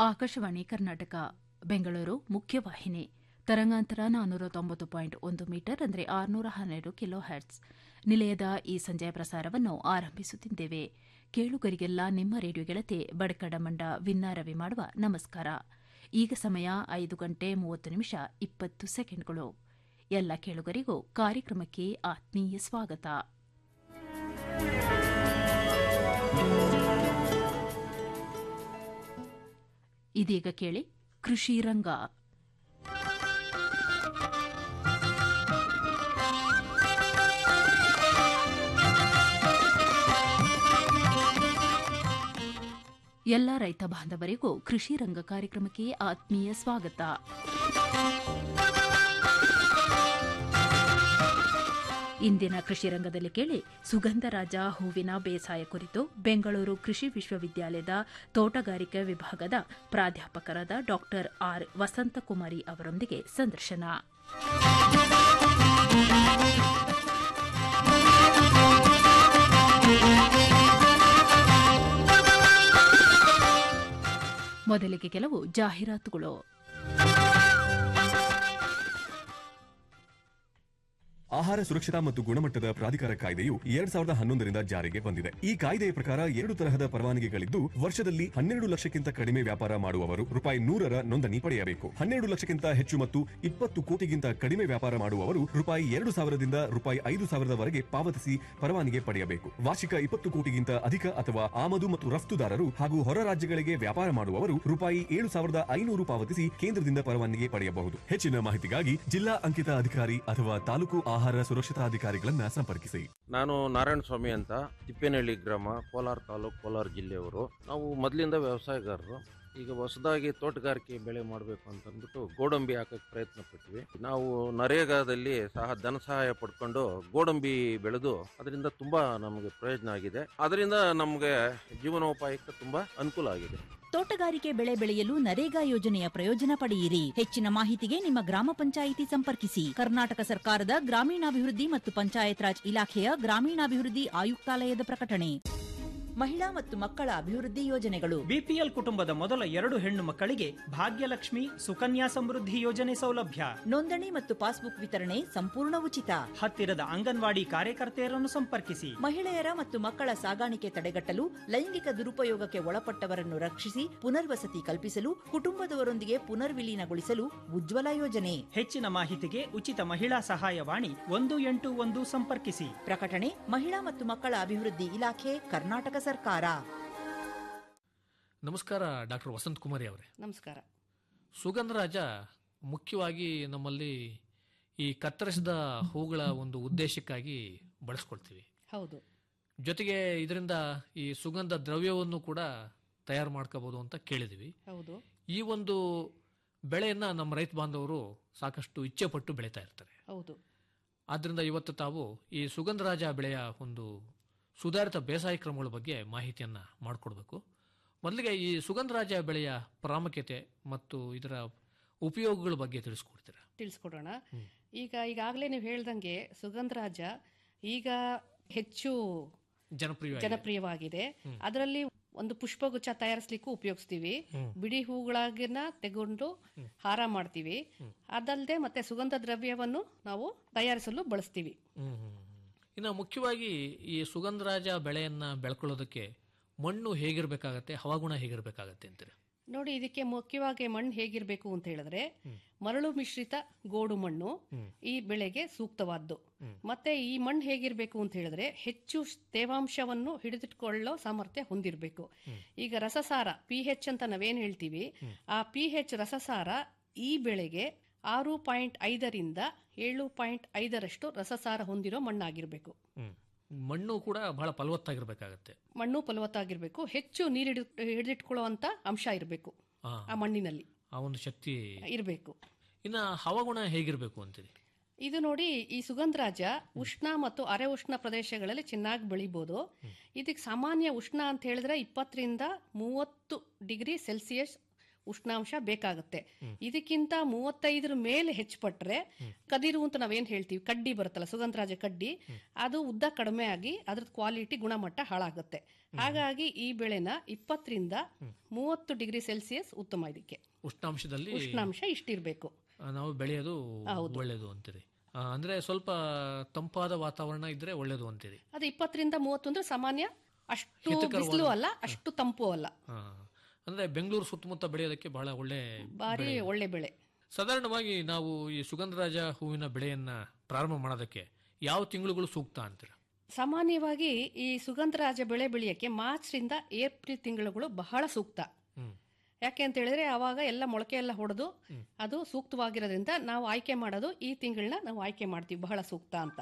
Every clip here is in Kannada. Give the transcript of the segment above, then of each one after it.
ಆಕಾಶವಾಣಿ ಕರ್ನಾಟಕ ಬೆಂಗಳೂರು ಮುಖ್ಯವಾಹಿನಿ ತರಂಗಾಂತರ ನಾನ್ನೂರ ತೊಂಬತ್ತು ಪಾಯಿಂಟ್ ಒಂದು ಮೀಟರ್ ಅಂದರೆ ಆರುನೂರ ಹನ್ನೆರಡು ಕಿಲೋ ಹರ್ಟ್ಸ್ ನಿಲಯದ ಈ ಸಂಜೆಯ ಪ್ರಸಾರವನ್ನು ಆರಂಭಿಸುತ್ತಿದ್ದೇವೆ ಕೇಳುಗರಿಗೆಲ್ಲ ನಿಮ್ಮ ರೇಡಿಯೋ ಗೆಳತಿ ಬಡಕಡಮಂಡ ವಿನ್ನಾರವಿ ಮಾಡುವ ನಮಸ್ಕಾರ ಈಗ ಸಮಯ ಐದು ಗಂಟೆ ಮೂವತ್ತು ನಿಮಿಷ ಇಪ್ಪತ್ತು ಸೆಕೆಂಡ್ಗಳು ಎಲ್ಲ ಕೇಳುಗರಿಗೂ ಕಾರ್ಯಕ್ರಮಕ್ಕೆ ಆತ್ಮೀಯ ಸ್ವಾಗತ ಇದೀಗ ಕೇಳಿ ಕೃಷಿ ರಂಗ ಎಲ್ಲ ರೈತ ಬಾಂಧವರಿಗೂ ಕೃಷಿ ರಂಗ ಕಾರ್ಯಕ್ರಮಕ್ಕೆ ಆತ್ಮೀಯ ಸ್ವಾಗತ ಇಂದಿನ ಕೃಷಿ ರಂಗದಲ್ಲಿ ಕೇಳಿ ಸುಗಂಧರಾಜ ಹೂವಿನ ಬೇಸಾಯ ಕುರಿತು ಬೆಂಗಳೂರು ಕೃಷಿ ವಿಶ್ವವಿದ್ಯಾಲಯದ ತೋಟಗಾರಿಕೆ ವಿಭಾಗದ ಪ್ರಾಧ್ಯಾಪಕರಾದ ಡಾ ಆರ್ ವಸಂತಕುಮಾರಿ ಅವರೊಂದಿಗೆ ಸಂದರ್ಶನ ಮೊದಲಿಗೆ ಕೆಲವು ಜಾಹೀರಾತುಗಳು ಆಹಾರ ಸುರಕ್ಷತಾ ಮತ್ತು ಗುಣಮಟ್ಟದ ಪ್ರಾಧಿಕಾರ ಕಾಯ್ದೆಯು ಎರಡ್ ಸಾವಿರದ ಹನ್ನೊಂದರಿಂದ ಜಾರಿಗೆ ಬಂದಿದೆ ಈ ಕಾಯ್ದೆಯ ಪ್ರಕಾರ ಎರಡು ತರಹದ ಪರವಾನಗಿಗಳಿದ್ದು ವರ್ಷದಲ್ಲಿ ಹನ್ನೆರಡು ಲಕ್ಷಕ್ಕಿಂತ ಕಡಿಮೆ ವ್ಯಾಪಾರ ಮಾಡುವವರು ರೂಪಾಯಿ ನೂರರ ನೋಂದಣಿ ಪಡೆಯಬೇಕು ಹನ್ನೆರಡು ಲಕ್ಷಕ್ಕಿಂತ ಹೆಚ್ಚು ಮತ್ತು ಇಪ್ಪತ್ತು ಕೋಟಿಗಿಂತ ಕಡಿಮೆ ವ್ಯಾಪಾರ ಮಾಡುವವರು ರೂಪಾಯಿ ಎರಡು ಸಾವಿರದಿಂದ ರೂಪಾಯಿ ಐದು ಸಾವಿರದವರೆಗೆ ಪಾವತಿಸಿ ಪರವಾನಗಿ ಪಡೆಯಬೇಕು ವಾರ್ಷಿಕ ಇಪ್ಪತ್ತು ಕೋಟಿಗಿಂತ ಅಧಿಕ ಅಥವಾ ಆಮದು ಮತ್ತು ರಫ್ತುದಾರರು ಹಾಗೂ ಹೊರ ರಾಜ್ಯಗಳಿಗೆ ವ್ಯಾಪಾರ ಮಾಡುವವರು ರೂಪಾಯಿ ಏಳು ಸಾವಿರದ ಐನೂರು ಪಾವತಿಸಿ ಕೇಂದ್ರದಿಂದ ಪರವಾನಗಿ ಪಡೆಯಬಹುದು ಹೆಚ್ಚಿನ ಮಾಹಿತಿಗಾಗಿ ಜಿಲ್ಲಾ ಅಂಕಿತ ಅಧಿಕಾರಿ ಅಥವಾ ತಾಲೂಕು ಆಹಾರ ಸುರಕ್ಷತಾ ಅಧಿಕಾರಿಗಳನ್ನ ಸಂಪರ್ಕಿಸಿ ನಾನು ನಾರಾಯಣ ಸ್ವಾಮಿ ಅಂತ ತಿಪ್ಪೇನಹಳ್ಳಿ ಗ್ರಾಮ ಕೋಲಾರ ತಾಲೂಕು ಕೋಲಾರ ಜಿಲ್ಲೆಯವರು ನಾವು ಮೊದಲಿಂದ ವ್ಯವಸಾಯಗಾರರು ಈಗ ಹೊಸದಾಗಿ ತೋಟಗಾರಿಕೆ ಬೆಳೆ ಮಾಡಬೇಕು ಅಂತ ಅಂದ್ಬಿಟ್ಟು ಗೋಡಂಬಿ ಹಾಕಕ್ಕೆ ಪ್ರಯತ್ನ ಪಟ್ವಿ ನಾವು ನರೇಗಾದಲ್ಲಿ ಸಹ ಧನ ಸಹಾಯ ಪಡ್ಕೊಂಡು ಗೋಡಂಬಿ ಬೆಳೆದು ಅದರಿಂದ ತುಂಬಾ ನಮಗೆ ಪ್ರಯೋಜನ ಆಗಿದೆ ಅದರಿಂದ ನಮಗೆ ಜೀವನೋಪಾಯಕ್ಕೆ ತುಂಬಾ ಅನುಕೂಲ ಆಗಿದೆ ತೋಟಗಾರಿಕೆ ಬೆಳೆ ಬೆಳೆಯಲು ನರೇಗಾ ಯೋಜನೆಯ ಪ್ರಯೋಜನ ಪಡೆಯಿರಿ ಹೆಚ್ಚಿನ ಮಾಹಿತಿಗೆ ನಿಮ್ಮ ಗ್ರಾಮ ಪಂಚಾಯಿತಿ ಸಂಪರ್ಕಿಸಿ ಕರ್ನಾಟಕ ಸರ್ಕಾರದ ಗ್ರಾಮೀಣಾಭಿವೃದ್ಧಿ ಮತ್ತು ಪಂಚಾಯತ್ ರಾಜ್ ಇಲಾಖೆಯ ಗ್ರಾಮೀಣಾಭಿವೃದ್ಧಿ ಆಯುಕ್ತಾಲಯದ ಪ್ರಕಟಣೆ ಮಹಿಳಾ ಮತ್ತು ಮಕ್ಕಳ ಅಭಿವೃದ್ಧಿ ಯೋಜನೆಗಳು ಬಿಪಿಎಲ್ ಕುಟುಂಬದ ಮೊದಲ ಎರಡು ಹೆಣ್ಣು ಮಕ್ಕಳಿಗೆ ಭಾಗ್ಯಲಕ್ಷ್ಮಿ ಸುಕನ್ಯಾ ಸಮೃದ್ಧಿ ಯೋಜನೆ ಸೌಲಭ್ಯ ನೋಂದಣಿ ಮತ್ತು ಪಾಸ್ಬುಕ್ ವಿತರಣೆ ಸಂಪೂರ್ಣ ಉಚಿತ ಹತ್ತಿರದ ಅಂಗನವಾಡಿ ಕಾರ್ಯಕರ್ತೆಯರನ್ನು ಸಂಪರ್ಕಿಸಿ ಮಹಿಳೆಯರ ಮತ್ತು ಮಕ್ಕಳ ಸಾಗಾಣಿಕೆ ತಡೆಗಟ್ಟಲು ಲೈಂಗಿಕ ದುರುಪಯೋಗಕ್ಕೆ ಒಳಪಟ್ಟವರನ್ನು ರಕ್ಷಿಸಿ ಪುನರ್ವಸತಿ ಕಲ್ಪಿಸಲು ಕುಟುಂಬದವರೊಂದಿಗೆ ಪುನರ್ವಿಲೀನಗೊಳಿಸಲು ಉಜ್ವಲ ಯೋಜನೆ ಹೆಚ್ಚಿನ ಮಾಹಿತಿಗೆ ಉಚಿತ ಮಹಿಳಾ ಸಹಾಯವಾಣಿ ಒಂದು ಎಂಟು ಒಂದು ಸಂಪರ್ಕಿಸಿ ಪ್ರಕಟಣೆ ಮಹಿಳಾ ಮತ್ತು ಮಕ್ಕಳ ಅಭಿವೃದ್ಧಿ ಇಲಾಖೆ ಕರ್ನಾಟಕ ಸರ್ಕಾರ ನಮಸ್ಕಾರ ಡಾಕ್ಟರ್ ವಸಂತ್ ಕುಮಾರಿ ಅವರೇ ನಮಸ್ಕಾರ ಸುಗಂಧರಾಜ ಮುಖ್ಯವಾಗಿ ನಮ್ಮಲ್ಲಿ ಈ ಕತ್ತರಿಸಿದ ಹೂಗಳ ಒಂದು ಉದ್ದೇಶಕ್ಕಾಗಿ ಬಳಸ್ಕೊಳ್ತೀವಿ ಹೌದು ಜೊತೆಗೆ ಇದರಿಂದ ಈ ಸುಗಂಧ ದ್ರವ್ಯವನ್ನು ಕೂಡ ತಯಾರು ಮಾಡ್ಕೋಬಹುದು ಅಂತ ಕೇಳಿದ್ವಿ ಹೌದು ಈ ಒಂದು ಬೆಳೆಯನ್ನ ನಮ್ಮ ರೈತ ಬಾಂಧವರು ಸಾಕಷ್ಟು ಇಚ್ಛೆ ಪಟ್ಟು ಬೆಳೀತಾ ಇರ್ತಾರೆ ಹೌದು ಆದ್ದರಿಂದ ಇವತ್ತು ತಾವು ಈ ಸುಗಂಧರಾಜ ಬೆಳೆಯ ಒಂದು ಸುಧಾರಿತ ಬೇಸಾಯ ಕ್ರಮಗಳ ಬಗ್ಗೆ ಮಾಹಿತಿಯನ್ನ ಮಾಡಿಕೊಡ್ಬೇಕು ಮೊದಲಿಗೆ ಈ ಸುಗಂಧರಾಜ ಬೆಳೆಯ ಪ್ರಾಮುಖ್ಯತೆ ಮತ್ತು ಇದರ ಉಪಯೋಗಗಳ ಬಗ್ಗೆ ತಿಳಿಸ್ಕೊಡ್ತೀರಾ ತಿಳಿಸ್ಕೊಡೋಣ ಈಗ ಈಗಾಗಲೇ ನೀವು ಹೇಳ್ದಂಗೆ ಸುಗಂಧರಾಜ ಈಗ ಹೆಚ್ಚು ಜನಪ್ರಿಯ ಜನಪ್ರಿಯವಾಗಿದೆ ಅದರಲ್ಲಿ ಒಂದು ಪುಷ್ಪಗುಚ್ಛ ತಯಾರಿಸ್ಲಿಕ್ಕೂ ಉಪಯೋಗಿಸ್ತೀವಿ ಬಿಡಿ ಹೂಗಳಾಗಿನ ತೆಗೊಂಡು ಹಾರ ಮಾಡ್ತೀವಿ ಅದಲ್ಲದೆ ಮತ್ತೆ ಸುಗಂಧ ದ್ರವ್ಯವನ್ನು ನಾವು ತಯಾರಿಸಲು ಬಳಸ್ತೀವಿ ಹ್ಮ್, ಹ್ಮ್, ಹ್ಮ್. ಇನ್ನು ಮುಖ್ಯವಾಗಿ ಈ ಸುಗಂಧರಾಜ ಬೆಳೆಯನ್ನ ಬೆಳ್ಕೊಳ್ಳೋದಕ್ಕೆ ಮಣ್ಣು ಹೇಗಿರ್ಬೇಕಾಗತ್ತೆ ಹವಾಗುಣ ಹೇಗಿರ್ಬೇಕಾಗತ್ತೆ ಅಂತೀರಾ ನೋಡಿ ಇದಕ್ಕೆ ಮುಖ್ಯವಾಗಿ ಮಣ್ಣು ಹೇಗಿರಬೇಕು ಅಂತ ಹೇಳಿದ್ರೆ ಮರಳು ಮಿಶ್ರಿತ ಗೋಡು ಮಣ್ಣು ಈ ಬೆಳೆಗೆ ಸೂಕ್ತವಾದ್ದು ಮತ್ತೆ ಈ ಮಣ್ಣು ಹೇಗಿರಬೇಕು ಅಂತ ಹೇಳಿದ್ರೆ ಹೆಚ್ಚು ಶ್- ತೇವಾಂಶವನ್ನು ಹಿಡಿದಿಟ್ಕೊಳ್ಳೋ ಸಾಮರ್ಥ್ಯ ಹೊಂದಿರಬೇಕು ಈಗ ರಸಸಾರ ಪಿ ಹೆಚ್ ಅಂತ ನಾವೇನ್ ಹೇಳ್ತೀವಿ ಆ ಪಿ ಹೆಚ್ ರಸಸಾರ ಈ ಬೆಳೆಗೆ ಆರು ಪಾಯಿಂಟ್ ಐದರಿಂದ ಏಳು ಪಾಯಿಂಟ್ ಐದರಷ್ಟು ರಸಸಾರ ಹೊಂದಿರೋ ಮಣ್ಣಾಗಿರಬೇಕು ಹ್ಮ್. ಮಣ್ಣು ಕೂಡ ಬಹಳ ಫಲವತ್ತಾಗಿರ್ಬೇಕಾಗತ್ತೆ ಮಣ್ಣು ಫಲವತ್ತಾಗಿರ್ಬೇಕು ಹೆಚ್ಚು ನೀರು ಹಿಡಿದು ಹಿಡಿದಿಟ್ಕೊಳ್ಳುವಂತ ಅಂಶ ಇರಬೇಕು ಆ, ಆ ಮಣ್ಣಿನಲ್ಲಿ ಆ ಒಂದು ಶಕ್ತಿ ಇರಬೇಕು ಇನ್ನ ಹವಾಗುಣ ಹೇಗಿರ್ಬೇಕು ಅಂತೀರಿ ಇದು ನೋಡಿ ಈ ಸುಗಂಧರಾಜ ಉಷ್ಣ ಮತ್ತು ಅರೆ ಉಷ್ಣ ಪ್ರದೇಶಗಳಲ್ಲಿ ಚೆನ್ನಾಗಿ ಬೆಳಿಬೋದು ಇದಕ್ಕೆ ಸಾಮಾನ್ಯ ಉಷ್ಣ ಅಂತ ಹೇಳಿದ್ರೆ ಇಪ್ಪತ್ತರಿಂದ ಮೂವತ್ತು ಡಿಗ್ರಿ ಸೆಲ್ಸಿಯಸ್ ಉಷ್ಣಾಂಶ ಬೇಕಾಗುತ್ತೆ ಇದಕ್ಕಿಂತ ಮೂವತ್ತೈದರ ಮೇಲೆ ಹೆಚ್ಚುಪಟ್ರೆ ಕದಿರು ಅಂತ ನಾವೇನ್ ಹೇಳ್ತೀವಿ ಕಡ್ಡಿ ಬರುತ್ತಲ್ಲ ಸುಗಂಧರಾಜ ಕಡ್ಡಿ ಅದು ಉದ್ದ ಕಡಿಮೆ ಆಗಿ ಅದ್ರ ಕ್ವಾಲಿಟಿ ಗುಣಮಟ್ಟ ಹಾಳಾಗುತ್ತೆ ಹಾಗಾಗಿ ಈ ಬೆಳೆನ ಇಪ್ಪತ್ತರಿಂದ ಮೂವತ್ತು ಡಿಗ್ರಿ ಸೆಲ್ಸಿಯಸ್ ಉತ್ತಮ ಇದಕ್ಕೆ ಉಷ್ಣಾಂಶದಲ್ಲಿ ಉಷ್ಣಾಂಶ ಇಷ್ಟಿರ್ಬೇಕು ಆ, ನಾವು ಬೆಳೆಯೋದು ಒಳ್ಳೇದು ಅಂತೀರಿ ಆ, ಅಂದ್ರೆ ಸ್ವಲ್ಪ ತಂಪಾದ ವಾತಾವರಣ ಇದ್ರೆ ಒಳ್ಳೇದು ಅಂತೀರಿ ಅದು ಇಪ್ಪತ್ತರಿಂದ ಮೂವತ್ತು ಅಂದ್ರೆ ಸಾಮಾನ್ಯ ಅಷ್ಟು ಹಿತಕರವಾದ- ಬಿಸಿಲು ಅಲ್ಲ ಅಷ್ಟು ತಂಪು ಅಲ್ಲ ಆ, ಅಂದ್ರೆ ಬೆಂಗಳೂರು ಸುತ್ತಮುತ್ತ ಬೆಳೆಯೋದಕ್ಕೆ ಬಹಳ ಒಳ್ಳೆ ಬಾರಿ ಒಳ್ಳೆ ಬೆಳೆ ಸಾಧಾರಣವಾಗಿ ನಾವು ಈ ಸುಗಂಧರಾಜ ಹೂವಿನ ಬೆಳೆಯನ್ನ ಪ್ರಾರಂಭ ಮಾಡೋದಕ್ಕೆ ಯಾವ ತಿಂಗಳುಗಳು ಸೂಕ್ತ ಅಂತೀರ ಸಾಮಾನ್ಯವಾಗಿ ಈ ಸುಗಂಧರಾಜ ಬೆಳೆ ಬೆಳೆಯಕ್ಕೆ ಮಾರ್ಚ್ರಿಂದ ಏಪ್ರಿಲ್ ತಿಂಗಳುಗಳು ಬಹಳ ಸೂಕ್ತ ಹ್ಮ್. ಯಾಕೆ ಅಂತ ಹೇಳಿದ್ರೆ ಆವಾಗ ಎಲ್ಲ ಮೊಳಕೆ ಎಲ್ಲ ಹೊಡೆದು ಅದು ಸೂಕ್ತವಾಗಿರೋದ್ರಿಂದ ನಾವು ಆಯ್ಕೆ ಮಾಡೋದು ಈ ತಿಂಗಳನ್ನ ನಾವು ಆಯ್ಕೆ ಮಾಡ್ತೀವಿ ಬಹಳ ಸೂಕ್ತ ಅಂತ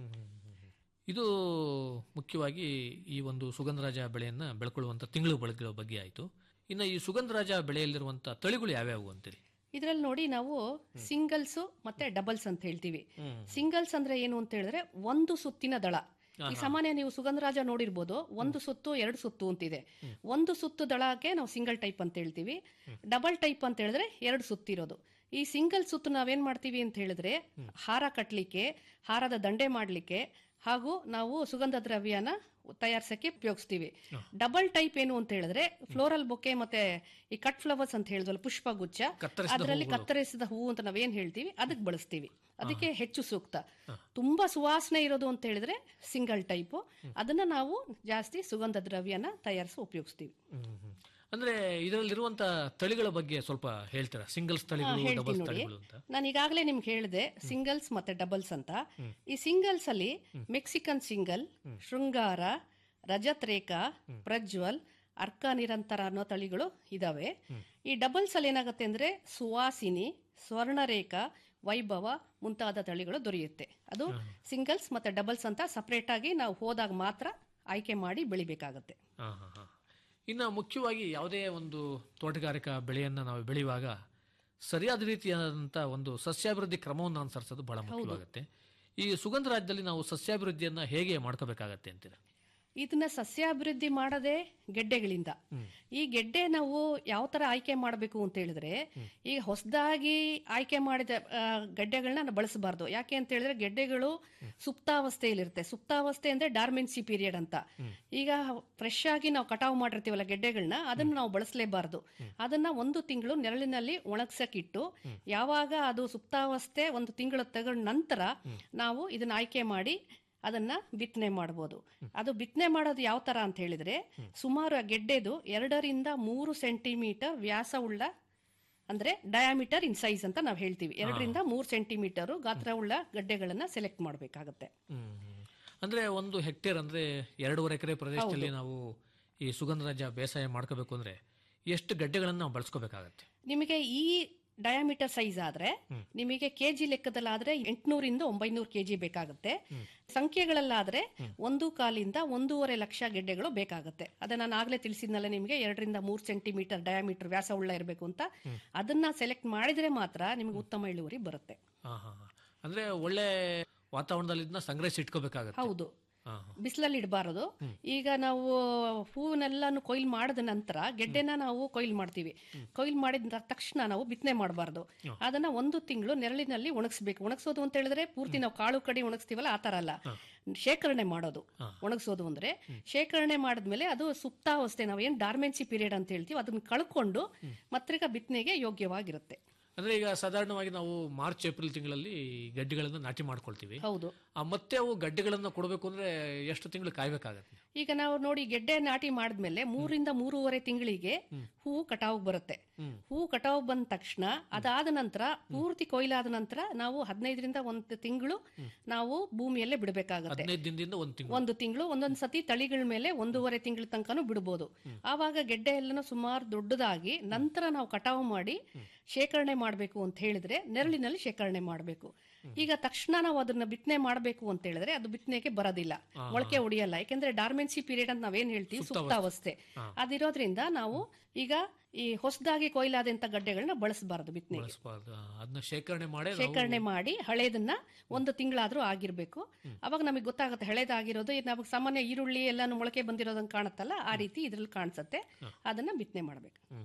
ಇದು ಮುಖ್ಯವಾಗಿ ಈ ಒಂದು ಸುಗಂಧರಾಜ ಬೆಳೆಯನ್ನ ಬೆಳ್ಕೊಳ್ಳುವಂತ ತಿಂಗಳು ಬೆಳಗಿರೋ ಬಗ್ಗೆ ಆಯ್ತು ಇನ್ನು ಈ ಸುಗಂಧರಾಜ ಬೆಳೆಯಲ್ಲಿರುವಂತ ತಳಿಗಳು ಯಾವ್ಯಾವು ಅಂತೀರಿ ಇದ್ರಲ್ಲಿ ನೋಡಿ ನಾವು ಸಿಂಗಲ್ಸ್ ಮತ್ತೆ ಡಬಲ್ಸ್ ಅಂತ ಹೇಳ್ತೀವಿ ಸಿಂಗಲ್ಸ್ ಅಂದ್ರೆ ಏನು ಅಂತ ಹೇಳಿದ್ರೆ ಒಂದು ಸುತ್ತಿನ ದಳ ಈ ಸಾಮಾನ್ಯ ನೀವು ಸುಗಂಧರಾಜ ನೋಡಿರ್ಬೋದು ಒಂದು ಸುತ್ತು ಎರಡು ಸುತ್ತು ಅಂತಿದೆ ಒಂದು ಸುತ್ತು ದಳಕ್ಕೆ ನಾವು ಸಿಂಗಲ್ ಟೈಪ್ ಅಂತ ಹೇಳ್ತೀವಿ ಡಬಲ್ ಟೈಪ್ ಅಂತ ಹೇಳಿದ್ರೆ ಎರಡು ಸುತ್ತಿರೋದು ಈ ಸಿಂಗಲ್ ಸುತ್ತು ನಾವೇನ್ ಮಾಡ್ತೀವಿ ಅಂತ ಹೇಳಿದ್ರೆ ಹಾರ ಕಟ್ಟಲಿಕ್ಕೆ ಹಾರದ ದಂಡೆ ಮಾಡಲಿಕ್ಕೆ ಹಾಗೂ ನಾವು ಸುಗಂಧ ದ್ರವ್ಯನ ತಯಾರಿಸಕ್ಕೆ ಉಪಯೋಗಿಸ್ತೀವಿ ಡಬಲ್ ಟೈಪ್ ಏನು ಅಂತ ಹೇಳಿದ್ರೆ ಫ್ಲೋರಲ್ ಬೊಕ್ಕೆ ಮತ್ತೆ ಈ ಕಟ್ ಫ್ಲವರ್ಸ್ ಅಂತ ಹೇಳಿದ್ವಲ್ಲ ಪುಷ್ಪಗುಚ್ಛ ಕತ್ತರಿಸಿದ ಅದರಲ್ಲಿ ಕತ್ತರಿಸಿದ ಹೂವು ಅಂತ ನಾವೇನ್ ಹೇಳ್ತೀವಿ ಅದಕ್ಕೆ ಬಳಸ್ತೀವಿ ಅದಕ್ಕೆ ಹೆಚ್ಚು ಸೂಕ್ತ ತುಂಬಾ ಸುವಾಸನೆ ಇರೋದು ಅಂತ ಹೇಳಿದ್ರೆ ಸಿಂಗಲ್ ಟೈಪ್ ಅದನ್ನ ನಾವು ಜಾಸ್ತಿ ಸುಗಂಧ ದ್ರವ್ಯನ ತಯಾರಿಸಿ ಉಪಯೋಗಿಸ್ತೀವಿ ಅಂದ್ರೆ ಇದರಲ್ಲಿರುವಂತ ತಳಿಗಳ ಬಗ್ಗೆ ಸ್ವಲ್ಪ ಹೇಳ್ತೀರಾ ಸಿಂಗಲ್ಸ್ ತಳಿಗಳು ಹೇಳ್ತೀನಿ ಡಬಲ್ಸ್ ನೋಡಿ ತಳಿಗಳು ಅಂತ ನಾನು ಈಗಾಗಲೇ ನಿಮ್ಗೆ ಹೇಳಿದೆ ಸಿಂಗಲ್ಸ್ ಮತ್ತೆ ಡಬಲ್ಸ್ ಅಂತ ಈ ಸಿಂಗಲ್ಸ್ ಅಲ್ಲಿ ಮೆಕ್ಸಿಕನ್ ಸಿಂಗಲ್ ಶೃಂಗಾರ ರಜತ್ ರೇಖಾ ಪ್ರಜ್ವಲ್ ಅರ್ಕ ನಿರಂತರ ಅನ್ನೋ ತಳಿಗಳು ಇದಾವೆ ಈ ಡಬಲ್ಸ್ ಅಲ್ಲಿ ಏನಾಗುತ್ತೆ ಅಂದ್ರೆ ಸುವಾಸಿನಿ ಸ್ವರ್ಣರೇಖಾ ವೈಭವ ಮುಂತಾದ ತಳಿಗಳು ದೊರೆಯುತ್ತೆ ಅದು ಸಿಂಗಲ್ಸ್ ಮತ್ತೆ ಡಬಲ್ಸ್ ಅಂತ ಸಪರೇಟ್ ಆಗಿ ನಾವು ಹೋದಾಗ ಮಾತ್ರ ಆಯ್ಕೆ ಮಾಡಿ ಬೆಳಿಬೇಕಾಗತ್ತೆ ಹಾ, ಹಾ, ಹಾ. ಇನ್ನು ಮುಖ್ಯವಾಗಿ ಯಾವುದೇ ಒಂದು ತೋಟಗಾರಿಕಾ ಬೆಳೆಯನ್ನ ನಾವು ಬೆಳೆಯುವಾಗ ಸರಿಯಾದ ರೀತಿಯಾದಂಥ ಒಂದು ಸಸ್ಯಾಭಿವೃದ್ಧಿ ಕ್ರಮವನ್ನು ಅನುಸರಿಸೋದು ಬಹಳ ಮುಖ್ಯವಾಗುತ್ತೆ ಈ ಸುಗಂಧ ರಾಜ್ಯದಲ್ಲಿ ನಾವು ಸಸ್ಯಾಭಿವೃದ್ಧಿಯನ್ನ ಹೇಗೆ ಮಾಡ್ಕೋಬೇಕಾಗತ್ತೆ ಅಂತೀರ ಇದನ್ನ ಸಸ್ಯಾಭಿವೃದ್ಧಿ ಮಾಡದೆ ಗೆಡ್ಡೆಗಳಿಂದ ಈ ಗೆಡ್ಡೆ ನಾವು ಯಾವ ತರ ಆಯ್ಕೆ ಮಾಡಬೇಕು ಅಂತ ಹೇಳಿದ್ರೆ ಈಗ ಹೊಸದಾಗಿ ಆಯ್ಕೆ ಮಾಡಿದ ಆ, ಗೆಡ್ಡೆಗಳನ್ನ ನಾವು ಬಳಸಬಾರ್ದು ಯಾಕೆ ಅಂತ ಹೇಳಿದ್ರೆ ಗೆಡ್ಡೆಗಳು ಸುಪ್ತಾವಸ್ಥೆಯಲ್ಲಿರುತ್ತೆ ಸುಪ್ತಾವಸ್ಥೆ ಅಂದ್ರೆ ಡಾರ್ಮೆನ್ಸಿ ಪೀರಿಯಡ್ ಅಂತ ಈಗ ಫ್ರೆಶ್ ಆಗಿ ನಾವು ಕಟಾವು ಮಾಡಿರ್ತೀವಲ್ಲ ಗೆಡ್ಡೆಗಳನ್ನ ಅದನ್ನ ನಾವು ಬಳಸಲೇಬಾರ್ದು ಅದನ್ನ ಒಂದು ತಿಂಗಳು ನೆರಳಿನಲ್ಲಿ ಒಣಗ್ಸಕ್ಕಿಟ್ಟು ಯಾವಾಗ ಅದು ಸುಪ್ತಾವಸ್ಥೆ ಒಂದು ತಿಂಗಳು ತಗೊಂಡ ನಂತರ ನಾವು ಇದನ್ನ ಆಯ್ಕೆ ಮಾಡಿ ಅದನ್ನ ಬಿತ್ತನೆ ಮಾಡಬಹುದು ಅದು ಬಿತ್ತನೆ ಮಾಡೋದು ಯಾವ ತರ ಅಂತ ಹೇಳಿದ್ರೆ ಸುಮಾರು ಆ ಗೆಡ್ಡೆದು ಎರಡರಿಂದ ಮೂರು ಸೆಂಟಿಮೀಟರ್ ವ್ಯಾಸವುಳ್ಳ ಅಂದ್ರೆ ಡಯಾಮೀಟರ್ ಇನ್ ಸೈಜ್ ಅಂತ ನಾವು ಹೇಳ್ತೀವಿ ಎರಡರಿಂದ ಮೂರು ಸೆಂಟಿಮೀಟರ್ ಗಾತ್ರವುಳ್ಳ ಗಡ್ಡೆಗಳನ್ನ ಸೆಲೆಕ್ಟ್ ಮಾಡಬೇಕಾಗತ್ತೆ ಹ್ಮ್. ಅಂದ್ರೆ ಒಂದು ಹೆಕ್ಟೇರ್ ಅಂದ್ರೆ ಎರಡೂವರೆ ಎಕರೆ ಪ್ರದೇಶದಲ್ಲಿ ನಾವು ಈ ಸುಗಂಧರಾಜ ಬೇಸಾಯ ಮಾಡ್ಕೋಬೇಕು ಅಂದ್ರೆ ಎಷ್ಟು ಗಡ್ಡೆಗಳನ್ನ ನಾವು ಬಳಸ್ಕೋಬೇಕಾಗತ್ತೆ ನಿಮಗೆ ಈ ಡಯಾಮೀಟರ್ ಸೈಜ್ ಆದ್ರೆ ನಿಮಗೆ ಕೆಜಿ ಲೆಕ್ಕದಲ್ಲಾದ್ರೆ ಎಂಟ್ನೂರಿಂದ ಒಂಬೈನೂರು ಕೆಜಿ ಬೇಕಾಗುತ್ತೆ ಸಂಖ್ಯೆಗಳಲ್ಲಾದ್ರೆ ಒಂದು ಕಾಲಿಂದ ಒಂದೂವರೆ ಲಕ್ಷ ಗೆಡ್ಡೆಗಳು ಬೇಕಾಗುತ್ತೆ ಅದನ್ನ ನಾನು ಆಗ್ಲೇ ತಿಳಿಸಿದ್ನಲ್ಲ ನಿಮಗೆ ಎರಡರಿಂದ ಮೂರು ಸೆಂಟಿಮೀಟರ್ ಡಯಾಮೀಟರ್ ವ್ಯಾಸವುಳ್ಳ ಇರಬೇಕು ಅಂತ ಅದನ್ನ ಸೆಲೆಕ್ಟ್ ಮಾಡಿದ್ರೆ ಮಾತ್ರ ನಿಮಗೆ ಉತ್ತಮ ಇಳುವರಿ ಬರುತ್ತೆ ಹಾ ಹಾ ಹಾ. ಅಂದ್ರೆ ಒಳ್ಳೆ ವಾತಾವರಣದಲ್ಲಿ ಇದನ್ನ ಸಂಗ್ರಹಿಸಿ ಇಟ್ಕೋಬೇಕಾಗತ್ತೆ ಹೌದು ಹಾ ಹಾ. ಬಿಸಿಲಲ್ಲಿ ಇಡಬಾರದು ಈಗ ನಾವು ಹೂವನ್ನೆಲ್ಲಾನು ಕೊಯ್ಲು ಮಾಡಿದ ನಂತರ ಗೆಡ್ಡೆನ ನಾವು ಕೊಯ್ಲು ಮಾಡ್ತೀವಿ ಕೊಯ್ಲು ಮಾಡಿದ ತಕ್ಷಣ ನಾವು ಬಿತ್ತನೆ ಮಾಡಬಾರ್ದು ಅದನ್ನ ಒಂದು ತಿಂಗಳು ನೆರಳಿನಲ್ಲಿ ಒಣಗಿಸ್ಬೇಕು ಒಣಗಿಸೋದು ಅಂತ ಹೇಳಿದ್ರೆ ಪೂರ್ತಿ ನಾವು ಕಾಳು ಕಡಿ ಒಣಗಿಸ್ತೀವಲ್ಲ ಆ ತರ ಅಲ್ಲ ಶೇಖರಣೆ ಮಾಡೋದು ಒಣಗಿಸೋದು ಅಂದ್ರೆ ಶೇಖರಣೆ ಮಾಡಿದ್ಮೇಲೆ ಅದು ಸುಪ್ತಾವಸ್ಥೆ ನಾವು ಏನ್ ಡಾರ್ಮೆನ್ಸಿ ಪೀರಿಯಡ್ ಅಂತ ಹೇಳ್ತೀವಿ ಅದನ್ನ ಕಳ್ಕೊಂಡು ಮತ್ರಿಗ ಬಿತ್ತನೆಗೆ ಯೋಗ್ಯವಾಗಿರುತ್ತೆ ಅಂದ್ರೆ ಈಗ ಸಾಧಾರಣವಾಗಿ ನಾವು ಮಾರ್ಚ್ ಏಪ್ರಿಲ್ ತಿಂಗಳಲ್ಲಿ ಗಡ್ಡೆಗಳನ್ನ ನಾಟಿ ಮಾಡ್ಕೊಳ್ತೀವಿ ಹೌದು ಆ ಮತ್ತೆ ಅವು ಗಡ್ಡೆಗಳನ್ನ ಕೊಡಬೇಕು ಅಂದ್ರೆ ಎಷ್ಟು ತಿಂಗಳು ಕಾಯ್ಬೇಕಾಗತ್ತೆ ಈಗ ನಾವು ನೋಡಿ ಗೆಡ್ಡೆ ನಾಟಿ ಮಾಡಿದ್ಮೇಲೆ ಮೂರಿಂದ ಮೂರುವರೆ ತಿಂಗಳಿಗೆ ಹೂವು ಕಟಾವು ಬರುತ್ತೆ ಹೂವು ಕಟಾವು ಬಂದ ತಕ್ಷಣ ಅದಾದ ನಂತರ ಪೂರ್ತಿ ಕೊಯ್ಲಾದ ನಂತರ ನಾವು ಹದಿನೈದರಿಂದ ಒಂದು ತಿಂಗಳು ನಾವು ಭೂಮಿಯಲ್ಲೇ ಬಿಡಬೇಕಾಗತ್ತೆ ಹದಿನೈದು ದಿನದಿಂದ ಒಂದು ತಿಂಗಳು ಒಂದು ತಿಂಗಳು ಒಂದೊಂದ್ ಸತಿ ತಳಿಗಳ ಮೇಲೆ ಒಂದೂವರೆ ತಿಂಗಳ ತನಕನೂ ಬಿಡ್ಬೋದು ಆವಾಗ ಗೆಡ್ಡೆ ಎಲ್ಲನೂ ಸುಮಾರು ದೊಡ್ಡದಾಗಿ ನಂತರ ನಾವು ಕಟಾವು ಮಾಡಿ ಶೇಖರಣೆ ಮಾಡಬೇಕು ಅಂತ ಹೇಳಿದ್ರೆ ನೆರಳಿನಲ್ಲಿ ಶೇಖರಣೆ ಮಾಡಬೇಕು ಈಗ ತಕ್ಷಣ ನಾವು ಅದನ್ನ ಬಿತ್ತನೆ ಮಾಡಬೇಕು ಅಂತ ಹೇಳಿದ್ರೆ ಅದು ಬಿತ್ತನೆಗೆ ಬರೋದಿಲ್ಲ ಮೊಳಕೆ ಹೊಡಿಯಲ್ಲ ಯಾಕೆಂದ್ರೆ ಡಾರ್ಮೆನ್ಸಿ ಪೀರಿಯಡ್ ಅಂತ ನಾವೇನ್ ಹೇಳ್ತೀವಿ ಸುಪ್ತಾವಸ್ಥೆ ಅದಿರೋದ್ರಿಂದ ನಾವು ಈಗ ಈ ಹೊಸದಾಗಿ ಕೊಯ್ಲಾದಂತ ಗಡ್ಡೆಗಳನ್ನ ಬಳಸಬಾರದು ಬಿತ್ತನೆಗೆ ಬಳಸಬಾರ್ದು ಅದನ್ನ ಶೇಖರಣೆ ಮಾಡಿ ನಾವು- ಶೇಖರಣೆ ಮಾಡಿ ಹಳೇದನ್ನ ಒಂದು ತಿಂಗಳಾದ್ರೂ ಆಗಿರ್ಬೇಕು ಅವಾಗ ನಮಗೆ ಗೊತ್ತಾಗುತ್ತೆ ಹಳೇದಾಗಿರೋದು ಇದು ನಮಗೆ ಸಾಮಾನ್ಯ ಈರುಳ್ಳಿ ಎಲ್ಲಾನು ಮೊಳಕೆ ಬಂದಿರೋದಂಗೆ ಕಾಣುತ್ತಲ್ಲ ಆ ರೀತಿ ಇದ್ರಲ್ಲಿ ಕಾಣಿಸುತ್ತೆ ಅದನ್ನ ಬಿತ್ತನೆ ಮಾಡ್ಬೇಕು ಹ್ಮ್.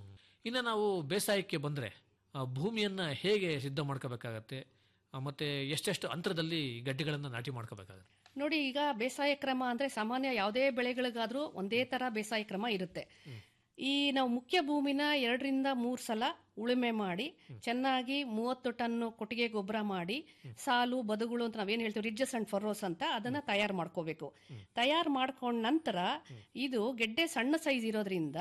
ಇನ್ನು ನಾವು ಬೇಸಾಯಕ್ಕೆ ಬಂದರೆ ಭೂಮಿಯನ್ನ ಹೇಗೆ ಸಿದ್ಧ ಮಾಡ್ಕೋಬೇಕಾಗತ್ತೆ ಆ, ಮತ್ತೆ ಎಷ್ಟೆಷ್ಟು ಅಂತರದಲ್ಲಿ ಗಡ್ಡೆಗಳನ್ನು ನಾಟಿ ಮಾಡ್ಕೋಬೇಕಾಗತ್ತೆ ನೋಡಿ ಈಗ ಬೇಸಾಯ ಕ್ರಮ ಅಂದ್ರೆ ಸಾಮಾನ್ಯ ಯಾವುದೇ ಬೆಳೆಗಳಿಗಾದ್ರೂ ಒಂದೇ ತರ ಬೇಸಾಯ ಕ್ರಮ ಇರುತ್ತೆ ಈ ನಾವು ಮುಖ್ಯ ಭೂಮಿನ ಎರಡರಿಂದ ಮೂರು ಸಲ ಉಳುಮೆ ಮಾಡಿ ಚೆನ್ನಾಗಿ ಮೂವತ್ತು ಟನ್ ಕೊಟ್ಟಿಗೆ ಗೊಬ್ಬರ ಮಾಡಿ ಸಾಲು ಬದುಗಳು ಅಂತ ನಾವೇನ್ ಹೇಳ್ತೀವಿ ರಿಡ್ಜಸ್ ಅಂಡ್ ಫರೋಸ್ ಅಂತ ಅದನ್ನ ತಯಾರು ಮಾಡ್ಕೋಬೇಕು ತಯಾರು ಮಾಡ್ಕೊಂಡ ನಂತರ ಇದು ಗೆಡ್ಡೆ ಸಣ್ಣ ಸೈಜ್ ಇರೋದ್ರಿಂದ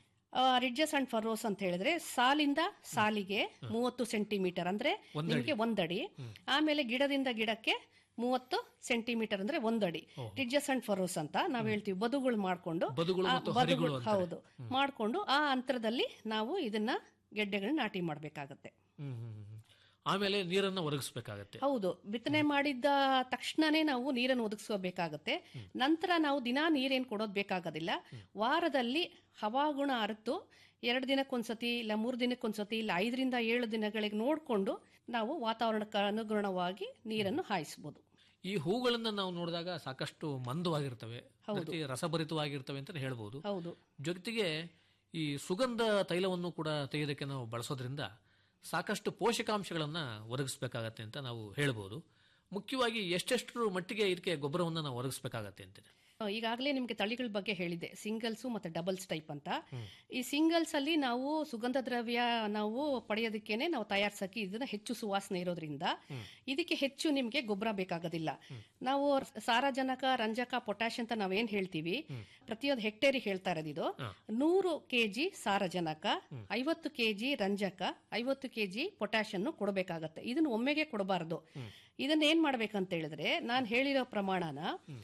ರಿಡ್ಜಸ್ ಅಂಡ್ ಫರೋಸ್ ಅಂತ ಹೇಳಿದ್ರೆ ಸಾಲಿಂದ ಸಾಲಿಗೆ ಮೂವತ್ತು ಸೆಂಟಿಮೀಟರ್ ಅಂದ್ರೆ ಒಂದಡಿ. ನಿಮಗೆ ಒಂದಡಿ ಆಮೇಲೆ ಗಿಡದಿಂದ ಗಿಡಕ್ಕೆ ಮೂವತ್ತು ಸೆಂಟಿಮೀಟರ್ ಅಂದ್ರೆ ಒಂದಡಿ ರಿಡ್ಜಸ್ ಅಂಡ್ ಫರೋಸ್ ಅಂತ ನಾವ್ ಹೇಳ್ತೀವಿ ಬದುಗಳು ಮಾಡ್ಕೊಂಡು ಬದುಗಳು ಆ ಮತ್ತು ಬದುಗಳು- ಹರಿಗಳು ಅಂತಾರೆ. ಹೌದು ಮಾಡ್ಕೊಂಡು ಆ ಅಂತರದಲ್ಲಿ ನಾವು ಇದನ್ನ ಗೆಡ್ಡೆಗಳನ್ನ ನಾಟಿ ಮಾಡ್ಬೇಕಾಗತ್ತೆ ಹ್ಮ್, ಹ್ಮ್, ಹ್ಮ್. ಆಮೇಲೆ ನೀರನ್ನು ಒದಗಿಸ್ಬೇಕಾಗತ್ತೆ ಹೌದು ಬಿತ್ತನೆ ಮಾಡಿದ್ದ ತಕ್ಷಣನೇ ನಾವು ನೀರನ್ನು ಒದಗಿಸ್ಕೋಬೇಕಾಗತ್ತೆ ನಂತರ ನಾವು ದಿನಾ ನೀರೇನು ಕೊಡೋದು ಬೇಕಾಗೋದಿಲ್ಲ ವಾರದಲ್ಲಿ ಹವಾಗುಣ ಅರಿತು ಎರಡು ದಿನಕ್ಕೊಂದ್ಸತಿ ಇಲ್ಲ ಮೂರು ದಿನಕ್ಕೊಂದ್ಸತಿ ಇಲ್ಲ ಐದರಿಂದ ಏಳು ದಿನಗಳಿಗೆ ನೋಡಿಕೊಂಡು ನಾವು ವಾತಾವರಣಕ್ಕೆ ಅನುಗುಣವಾಗಿ ನೀರನ್ನು ಹಾಯಿಸ್ಬೋದು ಈ ಹೂಗಳನ್ನ ನಾವು ನೋಡಿದಾಗ ಸಾಕಷ್ಟು ಮಂದವಾಗಿರ್ತವೆ ಜೊತೆಗೆ ರಸಭರಿತವಾಗಿರ್ತವೆ ಅಂತ ಹೇಳ್ಬೋದು ಹೌದು ಜೊತೆಗೆ ಈ ಸುಗಂಧ ತೈಲವನ್ನು ಕೂಡ ತೆಗೆಯೋದಕ್ಕೆ ನಾವು ಬಳಸೋದ್ರಿಂದ ಸಾಕಷ್ಟು ಪೋಷಕಾಂಶಗಳನ್ನು ಒದಗಿಸ್ಬೇಕಾಗತ್ತೆ ಅಂತ ನಾವು ಹೇಳ್ಬೋದು ಮುಖ್ಯವಾಗಿ ಎಷ್ಟೆಷ್ಟು ಮಟ್ಟಿಗೆ ಇದಕ್ಕೆ ಗೊಬ್ಬರವನ್ನು ನಾವು ಒದಗಿಸ್ಬೇಕಾಗತ್ತೆ ಅಂತೀನಿ ಈಗಾಗಲೇ ನಿಮಗೆ ತಳಿಗಳ ಬಗ್ಗೆ ಹೇಳಿದೆ ಸಿಂಗಲ್ಸು ಮತ್ತೆ ಡಬಲ್ಸ್ ಟೈಪ್ ಅಂತ ಈ ಸಿಂಗಲ್ಸ್ ಅಲ್ಲಿ ನಾವು ಸುಗಂಧ ದ್ರವ್ಯ ನಾವು ಪಡೆಯೋದಕ್ಕೇನೆ ನಾವು ತಯಾರಿಸಕ್ಕೆ ಇದನ್ನ ಹೆಚ್ಚು ಸುವಾಸನೆ ಇರೋದ್ರಿಂದ ಇದಕ್ಕೆ ಹೆಚ್ಚು ನಿಮಗೆ ಗೊಬ್ಬರ ಬೇಕಾಗೋದಿಲ್ಲ ನಾವು ಸಾರಜನಕ ರಂಜಕ ಪೊಟ್ಯಾಶ್ ಅಂತ ನಾವೇನ್ ಹೇಳ್ತೀವಿ ಪ್ರತಿಯೊಂದು ಹೆಕ್ಟೇರಿಗೆ ಹೇಳ್ತಾ ಇರೋದು ಇದು ನೂರು ಕೆಜಿ ಸಾರಜನಕ ಐವತ್ತು ಕೆಜಿ ರಂಜಕ ಐವತ್ತು ಕೆಜಿ ಪೊಟ್ಯಾಶ್ ಅನ್ನು ಕೊಡಬೇಕಾಗತ್ತೆ ಇದನ್ನ ಒಮ್ಮೆಗೆ ಕೊಡಬಾರದು ಇದನ್ನ ಏನ್ ಮಾಡ್ಬೇಕಂತ ಹೇಳಿದ್ರೆ ನಾನು ಹೇಳಿರೋ ಪ್ರಮಾಣನ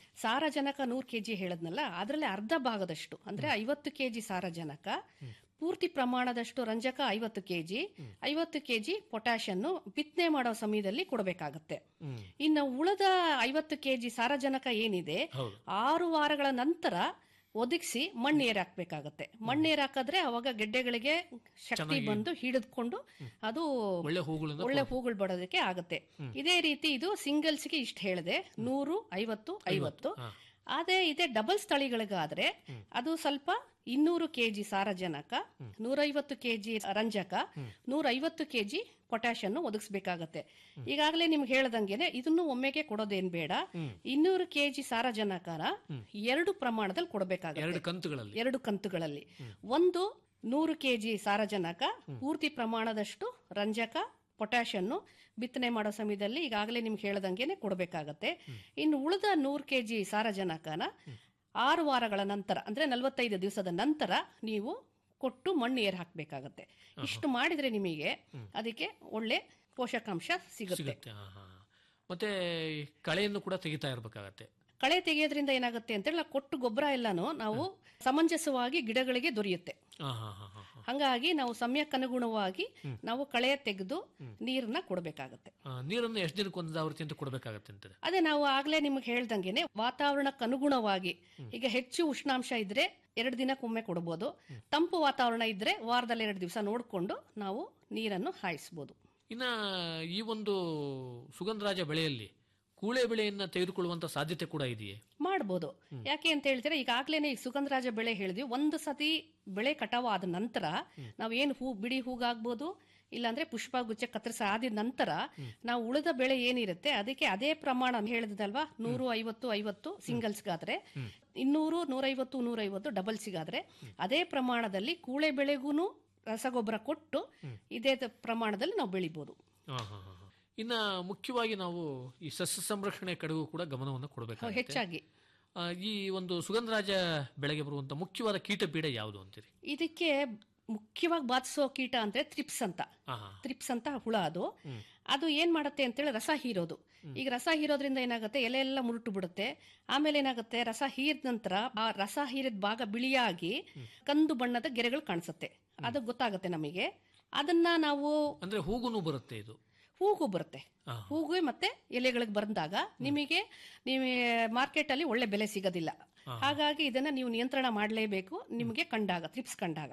ಸಾರಜನಕ ನೂರು ಕೆಜಿ ಹೇಳದ್ನಲ್ಲ ಅದರಲ್ಲಿ ಅರ್ಧ ಭಾಗದಷ್ಟು ಅಂದ್ರೆ ಐವತ್ತು ಕೆಜಿ ಸಾರಜನಕ ಪೂರ್ತಿ ಪ್ರಮಾಣದಷ್ಟು ರಂಜಕ ಐವತ್ತು ಕೆಜಿ ಐವತ್ತು ಕೆಜಿ ಪೊಟ್ಯಾಶ್ ಅನ್ನು ಬಿತ್ತನೆ ಮಾಡೋ ಸಮಯದಲ್ಲಿ ಕೊಡಬೇಕಾಗತ್ತೆ ಇನ್ನು ಉಳಿದ ಐವತ್ತು ಕೆಜಿ ಸಾರಜನಕ ಏನಿದೆ ಹೌದು. ಆರು ವಾರಗಳ ನಂತರ ಒದಗಿಸಿ ಮಣ್ಣು ಏರ್ ಹಾಕ್ಬೇಕಾಗತ್ತೆ ಮಣ್ಣು ಏರ್ ಹಾಕಿದ್ರೆ ಅವಾಗ ಗೆಡ್ಡೆಗಳಿಗೆ ಶಕ್ತಿ ಚೆನ್ನಾಗಿ- ಬಂದು ಹಿಡಿದುಕೊಂಡು ಅದು ಒಳ್ಳೆ ಹೂಗಳಿಂದ ಒಳ್ಳೆ ಹೂಗಳು ಬಡೋದಕ್ಕೆ ಆಗುತ್ತೆ ಇದೇ ರೀತಿ ಇದು ಸಿಂಗಲ್ಸ್ಗೆ ಇಷ್ಟು ಹೇಳಿದೆ ನೂರು ಐವತ್ತು ಐವತ್ತು ಹಾ. ಅದೇ ಇದೇ ಡಬಲ್ಸ್ ತಳಿಗಳಿಗಾದ್ರೆ ಅದು ಸ್ವಲ್ಪ ಇನ್ನೂರು ಕೆಜಿ ಸಾರಜನಕ ನೂರೈವತ್ತು ಕೆಜಿ ರಂಜಕ ನೂರೈವತ್ತು ಕೆಜಿ ಪೊಟ್ಯಾಶ್ ಅನ್ನು ಒದಗಿಸ್ಬೇಕಾಗತ್ತೆ ಈಗಾಗಲೇ ನಿಮ್ಗೆ ಹೇಳ್ದಂಗೆನೆ ಇದನ್ನು ಒಮ್ಮೆಗೆ ಕೊಡೋದೇನ್ ಬೇಡ ಇನ್ನೂರು ಕೆಜಿ ಸಾರಜನಕನ ಎರಡು ಪ್ರಮಾಣದಲ್ಲಿ ಎರಡು ಕೊಡಬೇಕಾಗುತ್ತೆ ಕಂತುಗಳಲ್ಲಿ ಎರಡು ಕಂತುಗಳಲ್ಲಿ ಒಂದು ನೂರು ಕೆಜಿ ಸಾರಜನಕ ಪೂರ್ತಿ ಪ್ರಮಾಣದಷ್ಟು ರಂಜಕ ಪೊಟ್ಯಾಶ್ ಅನ್ನು ಬಿತ್ತನೆ ಮಾಡೋ ಸಮಯದಲ್ಲಿ ಈಗಾಗಲೇ ನಿಮ್ಗೆ ಹೇಳ್ದಂಗೆನೆ ಕೊಡಬೇಕಾಗತ್ತೆ ಇನ್ನು ಉಳಿದ ನೂರು ಕೆಜಿ ಸಾರಜನಕನ ಆರು ವಾರಗಳ ನಂತರ ಅಂದ್ರೆ ನಲವತ್ತೈದು ದಿವಸದ ನಂತರ ನೀವು ಕೊಟ್ಟು ಮಣ್ಣು ಏರ್ ಹಾಕ್ಬೇಕಾಗತ್ತೆ ಇಷ್ಟು ಮಾಡಿದ್ರೆ ನಿಮಗೆ ಅದಕ್ಕೆ ಒಳ್ಳೆ ಪೋಷಕಾಂಶ ಸಿಗುತ್ತೆ ಸಿಗುತ್ತೆ ಹಾ, ಹಾ. ಮತ್ತೆ ಈ ಕಳೆಯನ್ನು ಕೂಡ ತೆಗಿತಾ ಇರ್ಬೇಕಾಗತ್ತೆ ಕಳೆ ತೆಗೆಯೋದ್ರಿಂದ ಏನಾಗುತ್ತೆ ಅಂತೇಳಿ ನಾವು ಕೊಟ್ಟು ಗೊಬ್ಬರ ಎಲ್ಲಾನು ನಾವು ಸಮಂಜಸವಾಗಿ ಗಿಡಗಳಿಗೆ ದೊರೆಯುತ್ತೆ ಹಾ, ಹಾ, ಹಾ, ಹಾ, ಹಾ. ಹಂಗಾಗಿ ನಾವು ಸಮಯಕ್ಕನುಗುಣವಾಗಿ ನಾವು ಕಳೆ ತೆಗೆದು ನೀರನ್ನ ಕೊಡಬೇಕಾಗತ್ತೆ ಆ, ನೀರನ್ನು ಎಷ್ಟು ದಿನಕ್ಕೆ ಒಂದು ಆವೃತ್ತಿ ಅಂತ ಕೊಡಬೇಕಾಗತ್ತೆ ಅಂತಾರೆ ಅದೇ ನಾವು ಆಗ್ಲೇ ನಿಮ್ಗೆ ಹೇಳ್ದಂಗೆನೆ ವಾತಾವರಣಕ್ಕೆ ಅನುಗುಣವಾಗಿ ಈಗ ಹೆಚ್ಚು ಉಷ್ಣಾಂಶ ಇದ್ರೆ ಎರಡು ದಿನಕ್ಕೊಮ್ಮೆ ಕೊಡ್ಬೋದು ತಂಪು ವಾತಾವರಣ ಇದ್ರೆ ವಾರದಲ್ಲಿ ಎರಡು ದಿವಸ ನೋಡಿಕೊಂಡು ನಾವು ನೀರನ್ನು ಹಾಯಿಸ್ಬೋದು ಇನ್ನ ಈ ಒಂದು ಸುಗಂಧರಾಜ ಬೆಳೆಯಲ್ಲಿ ಕೂಳೆ ಬೆಳೆಯನ್ನ ತೆಗೆದುಕೊಳ್ಳುವಂತ ಸಾಧ್ಯತೆ ಕೂಡ ಇದೆಯೇ ಮಾಡ್ಬೋದು ಯಾಕೆ ಅಂತ ಹೇಳ್ತೀರಾ ಈಗಾಗ್ಲೇನೆ ಈ ಸುಗಂಧರಾಜ ಬೆಳೆ ಹೇಳಿದ್ವಿ ಒಂದು ಸತಿ ಬೆಳೆ ಕಟಾವು ಆದ ನಂತರ ನಾವೇನು ಹೂ ಬಿಡಿ ಹೂಗಾಗ್ಬೋದು ಇಲ್ಲಾಂದ್ರೆ ಪುಷ್ಪಗುಚ್ಚ ಕತ್ತರಿಸ ಆದ ನಂತರ ನಾವು ಉಳಿದ ಬೆಳೆ ಏನಿರುತ್ತೆ ಅದಕ್ಕೆ ಅದೇ ಪ್ರಮಾಣ ಹೇಳಿದಲ್ವಾ ನೂರು ಐವತ್ತು ಐವತ್ತು ಸಿಂಗಲ್ಸ್ಗಾದ್ರೆ ಇನ್ನೂರು ನೂರೈವತ್ತು ನೂರೈವತ್ತು ಡಬಲ್ಸಿಗಾದ್ರೆ ಅದೇ ಪ್ರಮಾಣದಲ್ಲಿ ಕೂಳೆ ಬೆಳೆಗೂ ರಸಗೊಬ್ಬರ ಕೊಟ್ಟು ಇದೇ ತ- ಪ್ರಮಾಣದಲ್ಲಿ ನಾವು ಬೆಳಿಬೋದು ಹಾ, ಹಾ, ಹಾ, ಹಾ. ಇನ್ನ ಮುಖ್ಯವಾಗಿ ನಾವು ಈ ಸಸ್ಯ ಸಂರಕ್ಷಣೆ ಕಡೆಗೂ ಕೂಡ ಗಮನವನ್ನು ಕೊಡಬೇಕಾಗುತ್ತೆ ಹೆಚ್ಚಾಗಿ ಆ, ಈ ಒಂದು ಸುಗಂಧರಾಜ ಬೆಳೆಗೆ ಬರುವಂತ ಮುಖ್ಯವಾದ ಕೀಟ ಪೀಡ ಯಾವುದು ಅಂತೀರಿ ಇದಕ್ಕೆ ಮುಖ್ಯವಾಗಿ ಬಾಧಿಸೋ ಕೀಟ ಅಂದ್ರೆ ತ್ರಿಪ್ಸ್ ಅಂತ ಹಾ, ಹಾ. ತ್ರಿಪ್ಸ್ ಅಂತ ಹುಳ ಅದು ಅದು ಏನ್ ಮಾಡುತ್ತೆ ಅಂತೇಳಿ ರಸ ಹೀರೋದು ಈಗ ರಸ ಹೀರೋದ್ರಿಂದ ಏನಾಗುತ್ತೆ ಎಲೆ ಎಲ್ಲ ಮುರುಟು ಬಿಡುತ್ತೆ ಆಮೇಲೆ ಏನಾಗುತ್ತೆ ರಸ ಹೀರಿದ ನಂತರ ಆ ರಸ ಹೀರಿದ ಭಾಗ ಬಿಳಿಯಾಗಿ ಕಂದು ಬಣ್ಣದ ಗೆರೆಗಳು ಕಾಣಿಸುತ್ತೆ ಅದು ಗೊತ್ತಾಗುತ್ತೆ ನಮಗೆ ಅದನ್ನ ನಾವು ಅಂದ್ರೆ ಹೂಗುನು ಬರುತ್ತೆ ಇದು ಹೂಗು ಬರುತ್ತೆ ಹಾ. ಹೂಗು ಮತ್ತೆ ಎಲೆಗಳಿಗೆ ಬಂದಾಗ ನಿಮಗೆ ನೀವು ಮಾರ್ಕೆಟ್ ಅಲ್ಲಿ ಒಳ್ಳೆ ಬೆಲೆ ಸಿಗೋದಿಲ್ಲ ಹಾಗಾಗಿ ಇದನ್ನ ನೀವು ನಿಯಂತ್ರಣ ಮಾಡಲೇಬೇಕು ನಿಮಗೆ ಕಂಡಾಗ ತ್ರಿಪ್ಸ್ ಕಂಡಾಗ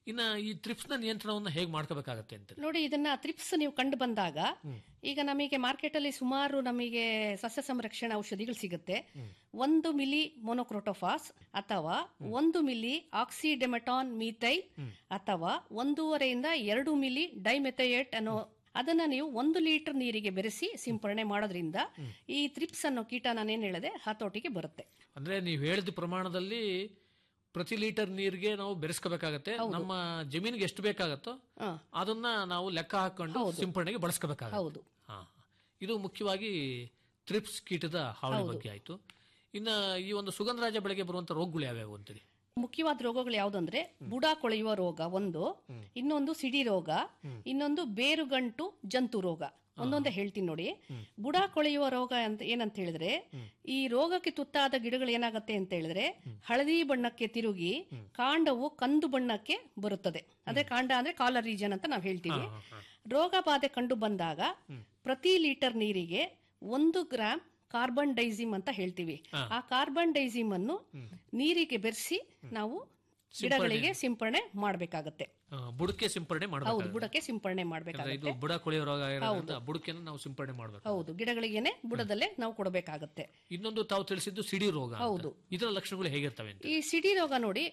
ಇನ್ನ ಈ ತ್ರಿಪ್ಸ್ನ ನಿಯಂತ್ರಣವನ್ನು ಹೇಗೆ ಮಾಡ್ಕೋಬೇಕಾಗತ್ತೆ ಅಂತ ನೋಡಿ ಇದನ್ನ ತ್ರಿಪ್ಸ್ ನೀವು ಕಂಡು ಬಂದಾಗ ಈಗ ನಮಗೆ ಮಾರ್ಕೆಟ್ ಅಲ್ಲಿ ಸುಮಾರು ನಮಗೆ ಸಸ್ಯ ಸಂರಕ್ಷಣಾ ಔಷಧಿಗಳು ಸಿಗುತ್ತೆ ಒಂದು ಮಿಲಿ ಮೊನೊಕ್ರೋಟೋಫಾಸ್ ಅಥವಾ ಒಂದು ಮಿಲಿ ಆಕ್ಸಿಡೆಮಟಾನ್ ಮೀಥೈಲ್ ಅಥವಾ ಒಂದೂವರೆಯಿಂದ ಎರಡು ಮಿಲಿ ಡೈಮೆಥಯೇಟ್ ಅನ್ನೋ ಅದನ್ನ ನೀವು ಒಂದು ಲೀಟರ್ ನೀರಿಗೆ ಬೆರೆಸಿ ಸಿಂಪರಣೆ ಮಾಡೋದ್ರಿಂದ ಈ ತ್ರಿಪ್ಸ್ ಅನ್ನೋ ಕೀಟ ನಾನೇನ್ ಹೇಳಿದೆ ಹತೋಟಿಗೆ ಬರುತ್ತೆ ಅಂದ್ರೆ ನೀವು ಹೇಳಿದ ಪ್ರಮಾಣದಲ್ಲಿ ಪ್ರತಿ ಲೀಟರ್ ನೀರಿಗೆ ನಾವು ಬೆರೆಸ್ಕೋಬೇಕಾಗತ್ತೆ ನಮ್ಮ ಜಮೀನಿಗೆ ಎಷ್ಟು ಬೇಕಾಗತ್ತೋ ಹ. ಅದನ್ನ ನಾವು ಲೆಕ್ಕ ಹಾಕೊಂಡು ಸಿಂಪರಣೆಗೆ ಬಳಸ್ಕೋಬೇಕಾಗತ್ತೆ ಹೌದು ಹಾ. ಇದು ಮುಖ್ಯವಾಗಿ ತ್ರಿಪ್ಸ್ ಕೀಟದ ಹಾವಳಿ ಬಗ್ಗೆ ಆಯ್ತು ಇನ್ನ ಈ ಒಂದು ಸುಗಂಧರಾಜ ಬೆಳೆಗೆ ಬರುವಂತ ರೋಗಗಳು ಯಾವ್ಯಾವು ಅಂತೀರಿ ಮುಖ್ಯವಾದ ರೋಗಗಳು ಯಾವುದಂದ್ರೆ ಬುಡ ಕೊಳೆಯುವ ರೋಗ ಒಂದು ಇನ್ನೊಂದು ಸಿಡಿ ರೋಗ ಇನ್ನೊಂದು ಬೇರುಗಂಟು ಜಂತು ರೋಗ ಒಂದೊಂದೇ ಹೇಳ್ತೀನಿ ನೋಡಿ ಬುಡ ಕೊಳೆಯುವ ರೋಗ ಅಂತ ಏನಂತ ಹೇಳಿದ್ರೆ ಈ ರೋಗಕ್ಕೆ ತುತ್ತಾದ ಗಿಡಗಳು ಏನಾಗತ್ತೆ ಅಂತ ಹೇಳಿದ್ರೆ ಹಳದಿ ಬಣ್ಣಕ್ಕೆ ತಿರುಗಿ ಕಾಂಡವು ಕಂದು ಬಣ್ಣಕ್ಕೆ ಬರುತ್ತದೆ ಅದೇ ಕಾಂಡ ಅಂದ್ರೆ ಕಾಲರ್ ರೀಜನ್ ಅಂತ ನಾವು ಹೇಳ್ತೀವಿ ರೋಗ ಬಾಧೆ ಕಂಡು ಬಂದಾಗ ಪ್ರತಿ ಲೀಟರ್ ನೀರಿಗೆ ಒಂದು ಗ್ರಾಂ ಕಾರ್ಬನ್ ಡೈಸಿಮ್ ಅಂತ ಹೇಳ್ತೀವಿ ಆ ಕಾರ್ಬನ್ ಡೈಸಿಮ್ ಅನ್ನು ನೀರಿಗೆ ಬೆರೆಸಿ ನಾವು ಗಿಡಗಳಿಗೆ ಸಿಂಪರಣೆ ಮಾಡಬೇಕಾಗತ್ತೆ ಆ, ಬುಡಕ್ಕೆ ಸಿಂಪರಣೆ ಹೌದು ಮಾಡಬೇಕು ಬುಡಕ್ಕೆ ಸಿಂಪರಣೆ ಇದು ಮಾಡಬೇಕಾಗತ್ತೆ ಬುಡ ಕೊಳೆಯೋ ರೋಗ ಇರೋದ್ರಿಂದ ಬುಡಕ್ಕೆ ನಾವು ಸಿಂಪರಣೆ ಮಾಡಬೇಕು ಹೌದು ಗಿಡಗಳಿಗೇನೆ ಬುಡದಲ್ಲೇ ನಾವು ಕೊಡಬೇಕಾಗತ್ತೆ ಇನ್ನೊಂದು ತಾವು ತಿಳಿಸಿದ್ದು ಸಿಡಿ ರೋಗ ಅಂತ. ಹೌದು. ಇದರ ಲಕ್ಷಣಗಳು ಹೇಗಿರ್ತವೆ ಅಂತ ಈ ಸಿಡಿ ರೋಗ ನೋಡಿ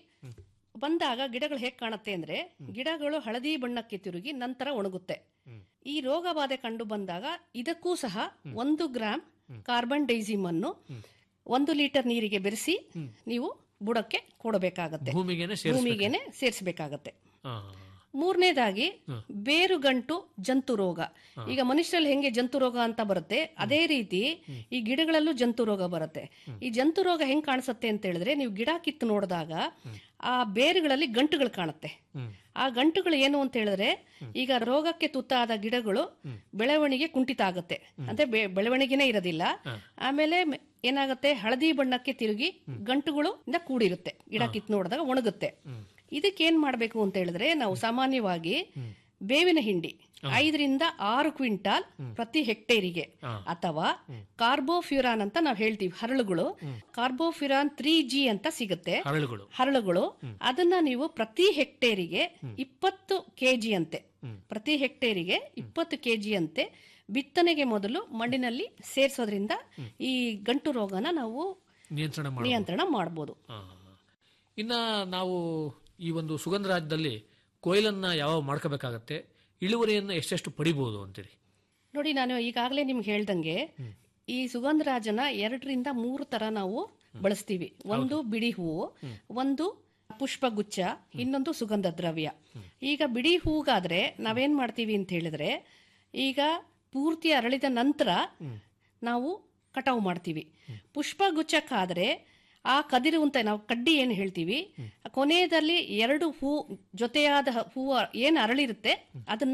ಬಂದಾಗ ಗಿಡಗಳು ಹೇಗ್ ಕಾಣುತ್ತೆ ಅಂದ್ರೆ ಗಿಡಗಳು ಹಳದಿ ಬಣ್ಣಕ್ಕೆ ತಿರುಗಿ ನಂತರ ಒಣಗುತ್ತೆ ಈ ರೋಗ ಬಾಧೆ ಕಂಡು ಬಂದಾಗ ಇದಕ್ಕೂ ಸಹ ಒಂದು ಗ್ರಾಂ ಕಾರ್ಬನ್ ಡೈಸಿಮ್ ಅನ್ನು ಒಂದು ಲೀಟರ್ ನೀರಿಗೆ ಬೆರೆಸಿ ನೀವು ಬುಡಕ್ಕೆ ಕೊಡಬೇಕಾಗತ್ತೆ ಭೂಮಿಗೆನೆ ಸೇರಿಸ್ಬೇಕು. ಭೂಮಿಗೆನೆ ಸೇರಿಸಬೇಕಾಗತ್ತೆ ಆ, ಮೂರನೇದಾಗಿ ಬೇರುಗಂಟು ಜಂತು ರೋಗ ಈಗ ಮನುಷ್ಯರಲ್ಲಿ ಹೆಂಗೆ ಜಂತು ರೋಗ ಅಂತ ಬರುತ್ತೆ ಅದೇ ರೀತಿ ಈ ಗಿಡಗಳಲ್ಲೂ ಜಂತು ರೋಗ ಬರುತ್ತೆ ಈ ಜಂತು ರೋಗ ಹೆಂಗ್ ಕಾಣಿಸುತ್ತೆ ಅಂತ ಹೇಳಿದ್ರೆ ನೀವು ಗಿಡ ಕಿತ್ತು ನೋಡಿದಾಗ ಆ ಬೇರುಗಳಲ್ಲಿ ಗಂಟುಗಳು ಕಾಣುತ್ತೆ ಆ ಗಂಟುಗಳು ಏನು ಅಂತ ಹೇಳಿದ್ರೆ ಈಗ ರೋಗಕ್ಕೆ ತುತ್ತಾದ ಗಿಡಗಳು ಬೆಳವಣಿಗೆ ಕುಂಠಿತ ಆಗುತ್ತೆ ಅಂದ್ರೆ ಬೆ- ಬೆಳವಣಿಗೆನೇ ಇರೋದಿಲ್ಲ ಆಮೇಲೆ ಮ- ಏನಾಗುತ್ತೆ ಹಳದಿ ಬಣ್ಣಕ್ಕೆ ತಿರುಗಿ ಗಂಟುಗಳು ಇಂದ ಕೂಡಿರುತ್ತೆ ಗಿಡ ಕಿತ್ತು ನೋಡಿದಾಗ ಒಣಗುತ್ತೆ ಇದಕ್ಕೆ ಏನ್ ಮಾಡ್ಬೇಕು ಅಂತ ಹೇಳಿದ್ರೆ ನಾವು ಸಾಮಾನ್ಯವಾಗಿ ಬೇವಿನ ಹಿಂಡಿ ಐದರಿಂದ ಆರು ಕ್ವಿಂಟಾಲ್ ಪ್ರತಿ ಹೆಕ್ಟೇರಿಗೆ ಅಥವಾ ಕಾರ್ಬೋಫ್ಯೂರಾನ್ ಅಂತ ನಾವು ಹೇಳ್ತೀವಿ ಹರಳುಗಳು ಕಾರ್ಬೋಫ್ಯೂರಾನ್ ತ್ರೀ ಜಿ ಅಂತ ಸಿಗುತ್ತೆ ಹರಳುಗಳು ಹರಳುಗಳು ಅದನ್ನ ನೀವು ಪ್ರತಿ ಹೆಕ್ಟೇರಿಗೆ ಇಪ್ಪತ್ತು ಕೆಜಿ ಅಂತೆ ಪ್ರತಿ ಹೆಕ್ಟೇರಿಗೆ ಇಪ್ಪತ್ತು ಕೆಜಿ ಅಂತೆ ಬಿತ್ತನೆಗೆ ಮೊದಲು ಮಣ್ಣಿನಲ್ಲಿ ಸೇರಿಸೋದ್ರಿಂದ ಈ ಗಂಟು ರೋಗನ ನಾವು ನಿಯಂತ್ರಣ ಮಾಡಿ ನಿಯಂತ್ರಣ ಮಾಡಬಹುದು ಇನ್ನ ನಾವು ಈ ಒಂದು ಸುಗಂಧ ರಾಜ್ಯದಲ್ಲಿ ಕೊಯ್ಲನ್ನ ಯಾವ ಮಾಡ್ಕೋಬೇಕಾಗತ್ತೆ ಇಳುವರಿಯನ್ನ ಎಷ್ಟೆಷ್ಟು ಪಡಿಬಹುದು ಅಂತೀರಿ ನೋಡಿ ನಾನು ಈಗಾಗಲೇ ನಿಮ್ಗೆ ಹೇಳ್ದಂಗೆ ಈ ಸುಗಂಧರಾಜನ ಎರಡರಿಂದ ಮೂರು ತರ ನಾವು ಬಳಸ್ತೀವಿ ಒಂದು ಬಿಡಿ ಹೂವು ಒಂದು ಪುಷ್ಪಗುಚ್ಛ ಇನ್ನೊಂದು ಸುಗಂಧ ದ್ರವ್ಯ ಈಗ ಬಿಡಿ ಹೂಗಾದ್ರೆ ನಾವೇನ್ ಮಾಡ್ತೀವಿ ಅಂತ ಹೇಳಿದ್ರೆ ಈಗ ಪೂರ್ತಿ ಅರಳಿದ ನಂತರ ನಾವು ಕಟಾವು ಮಾಡ್ತೀವಿ ಪುಷ್ಪಗುಚ್ಛಕ್ಕಾದ್ರೆ ಆ ಕದಿರು ಅಂತ ನಾವು ಕಡ್ಡಿ ಏನು ಹೇಳ್ತೀವಿ ಕೊನೆಯಲ್ಲಿ ಎರಡು ಹೂ ಜೊತೆಯಾದ ಹೂವು ಏನು ಅರಳಿರುತ್ತೆ ಅದನ್ನ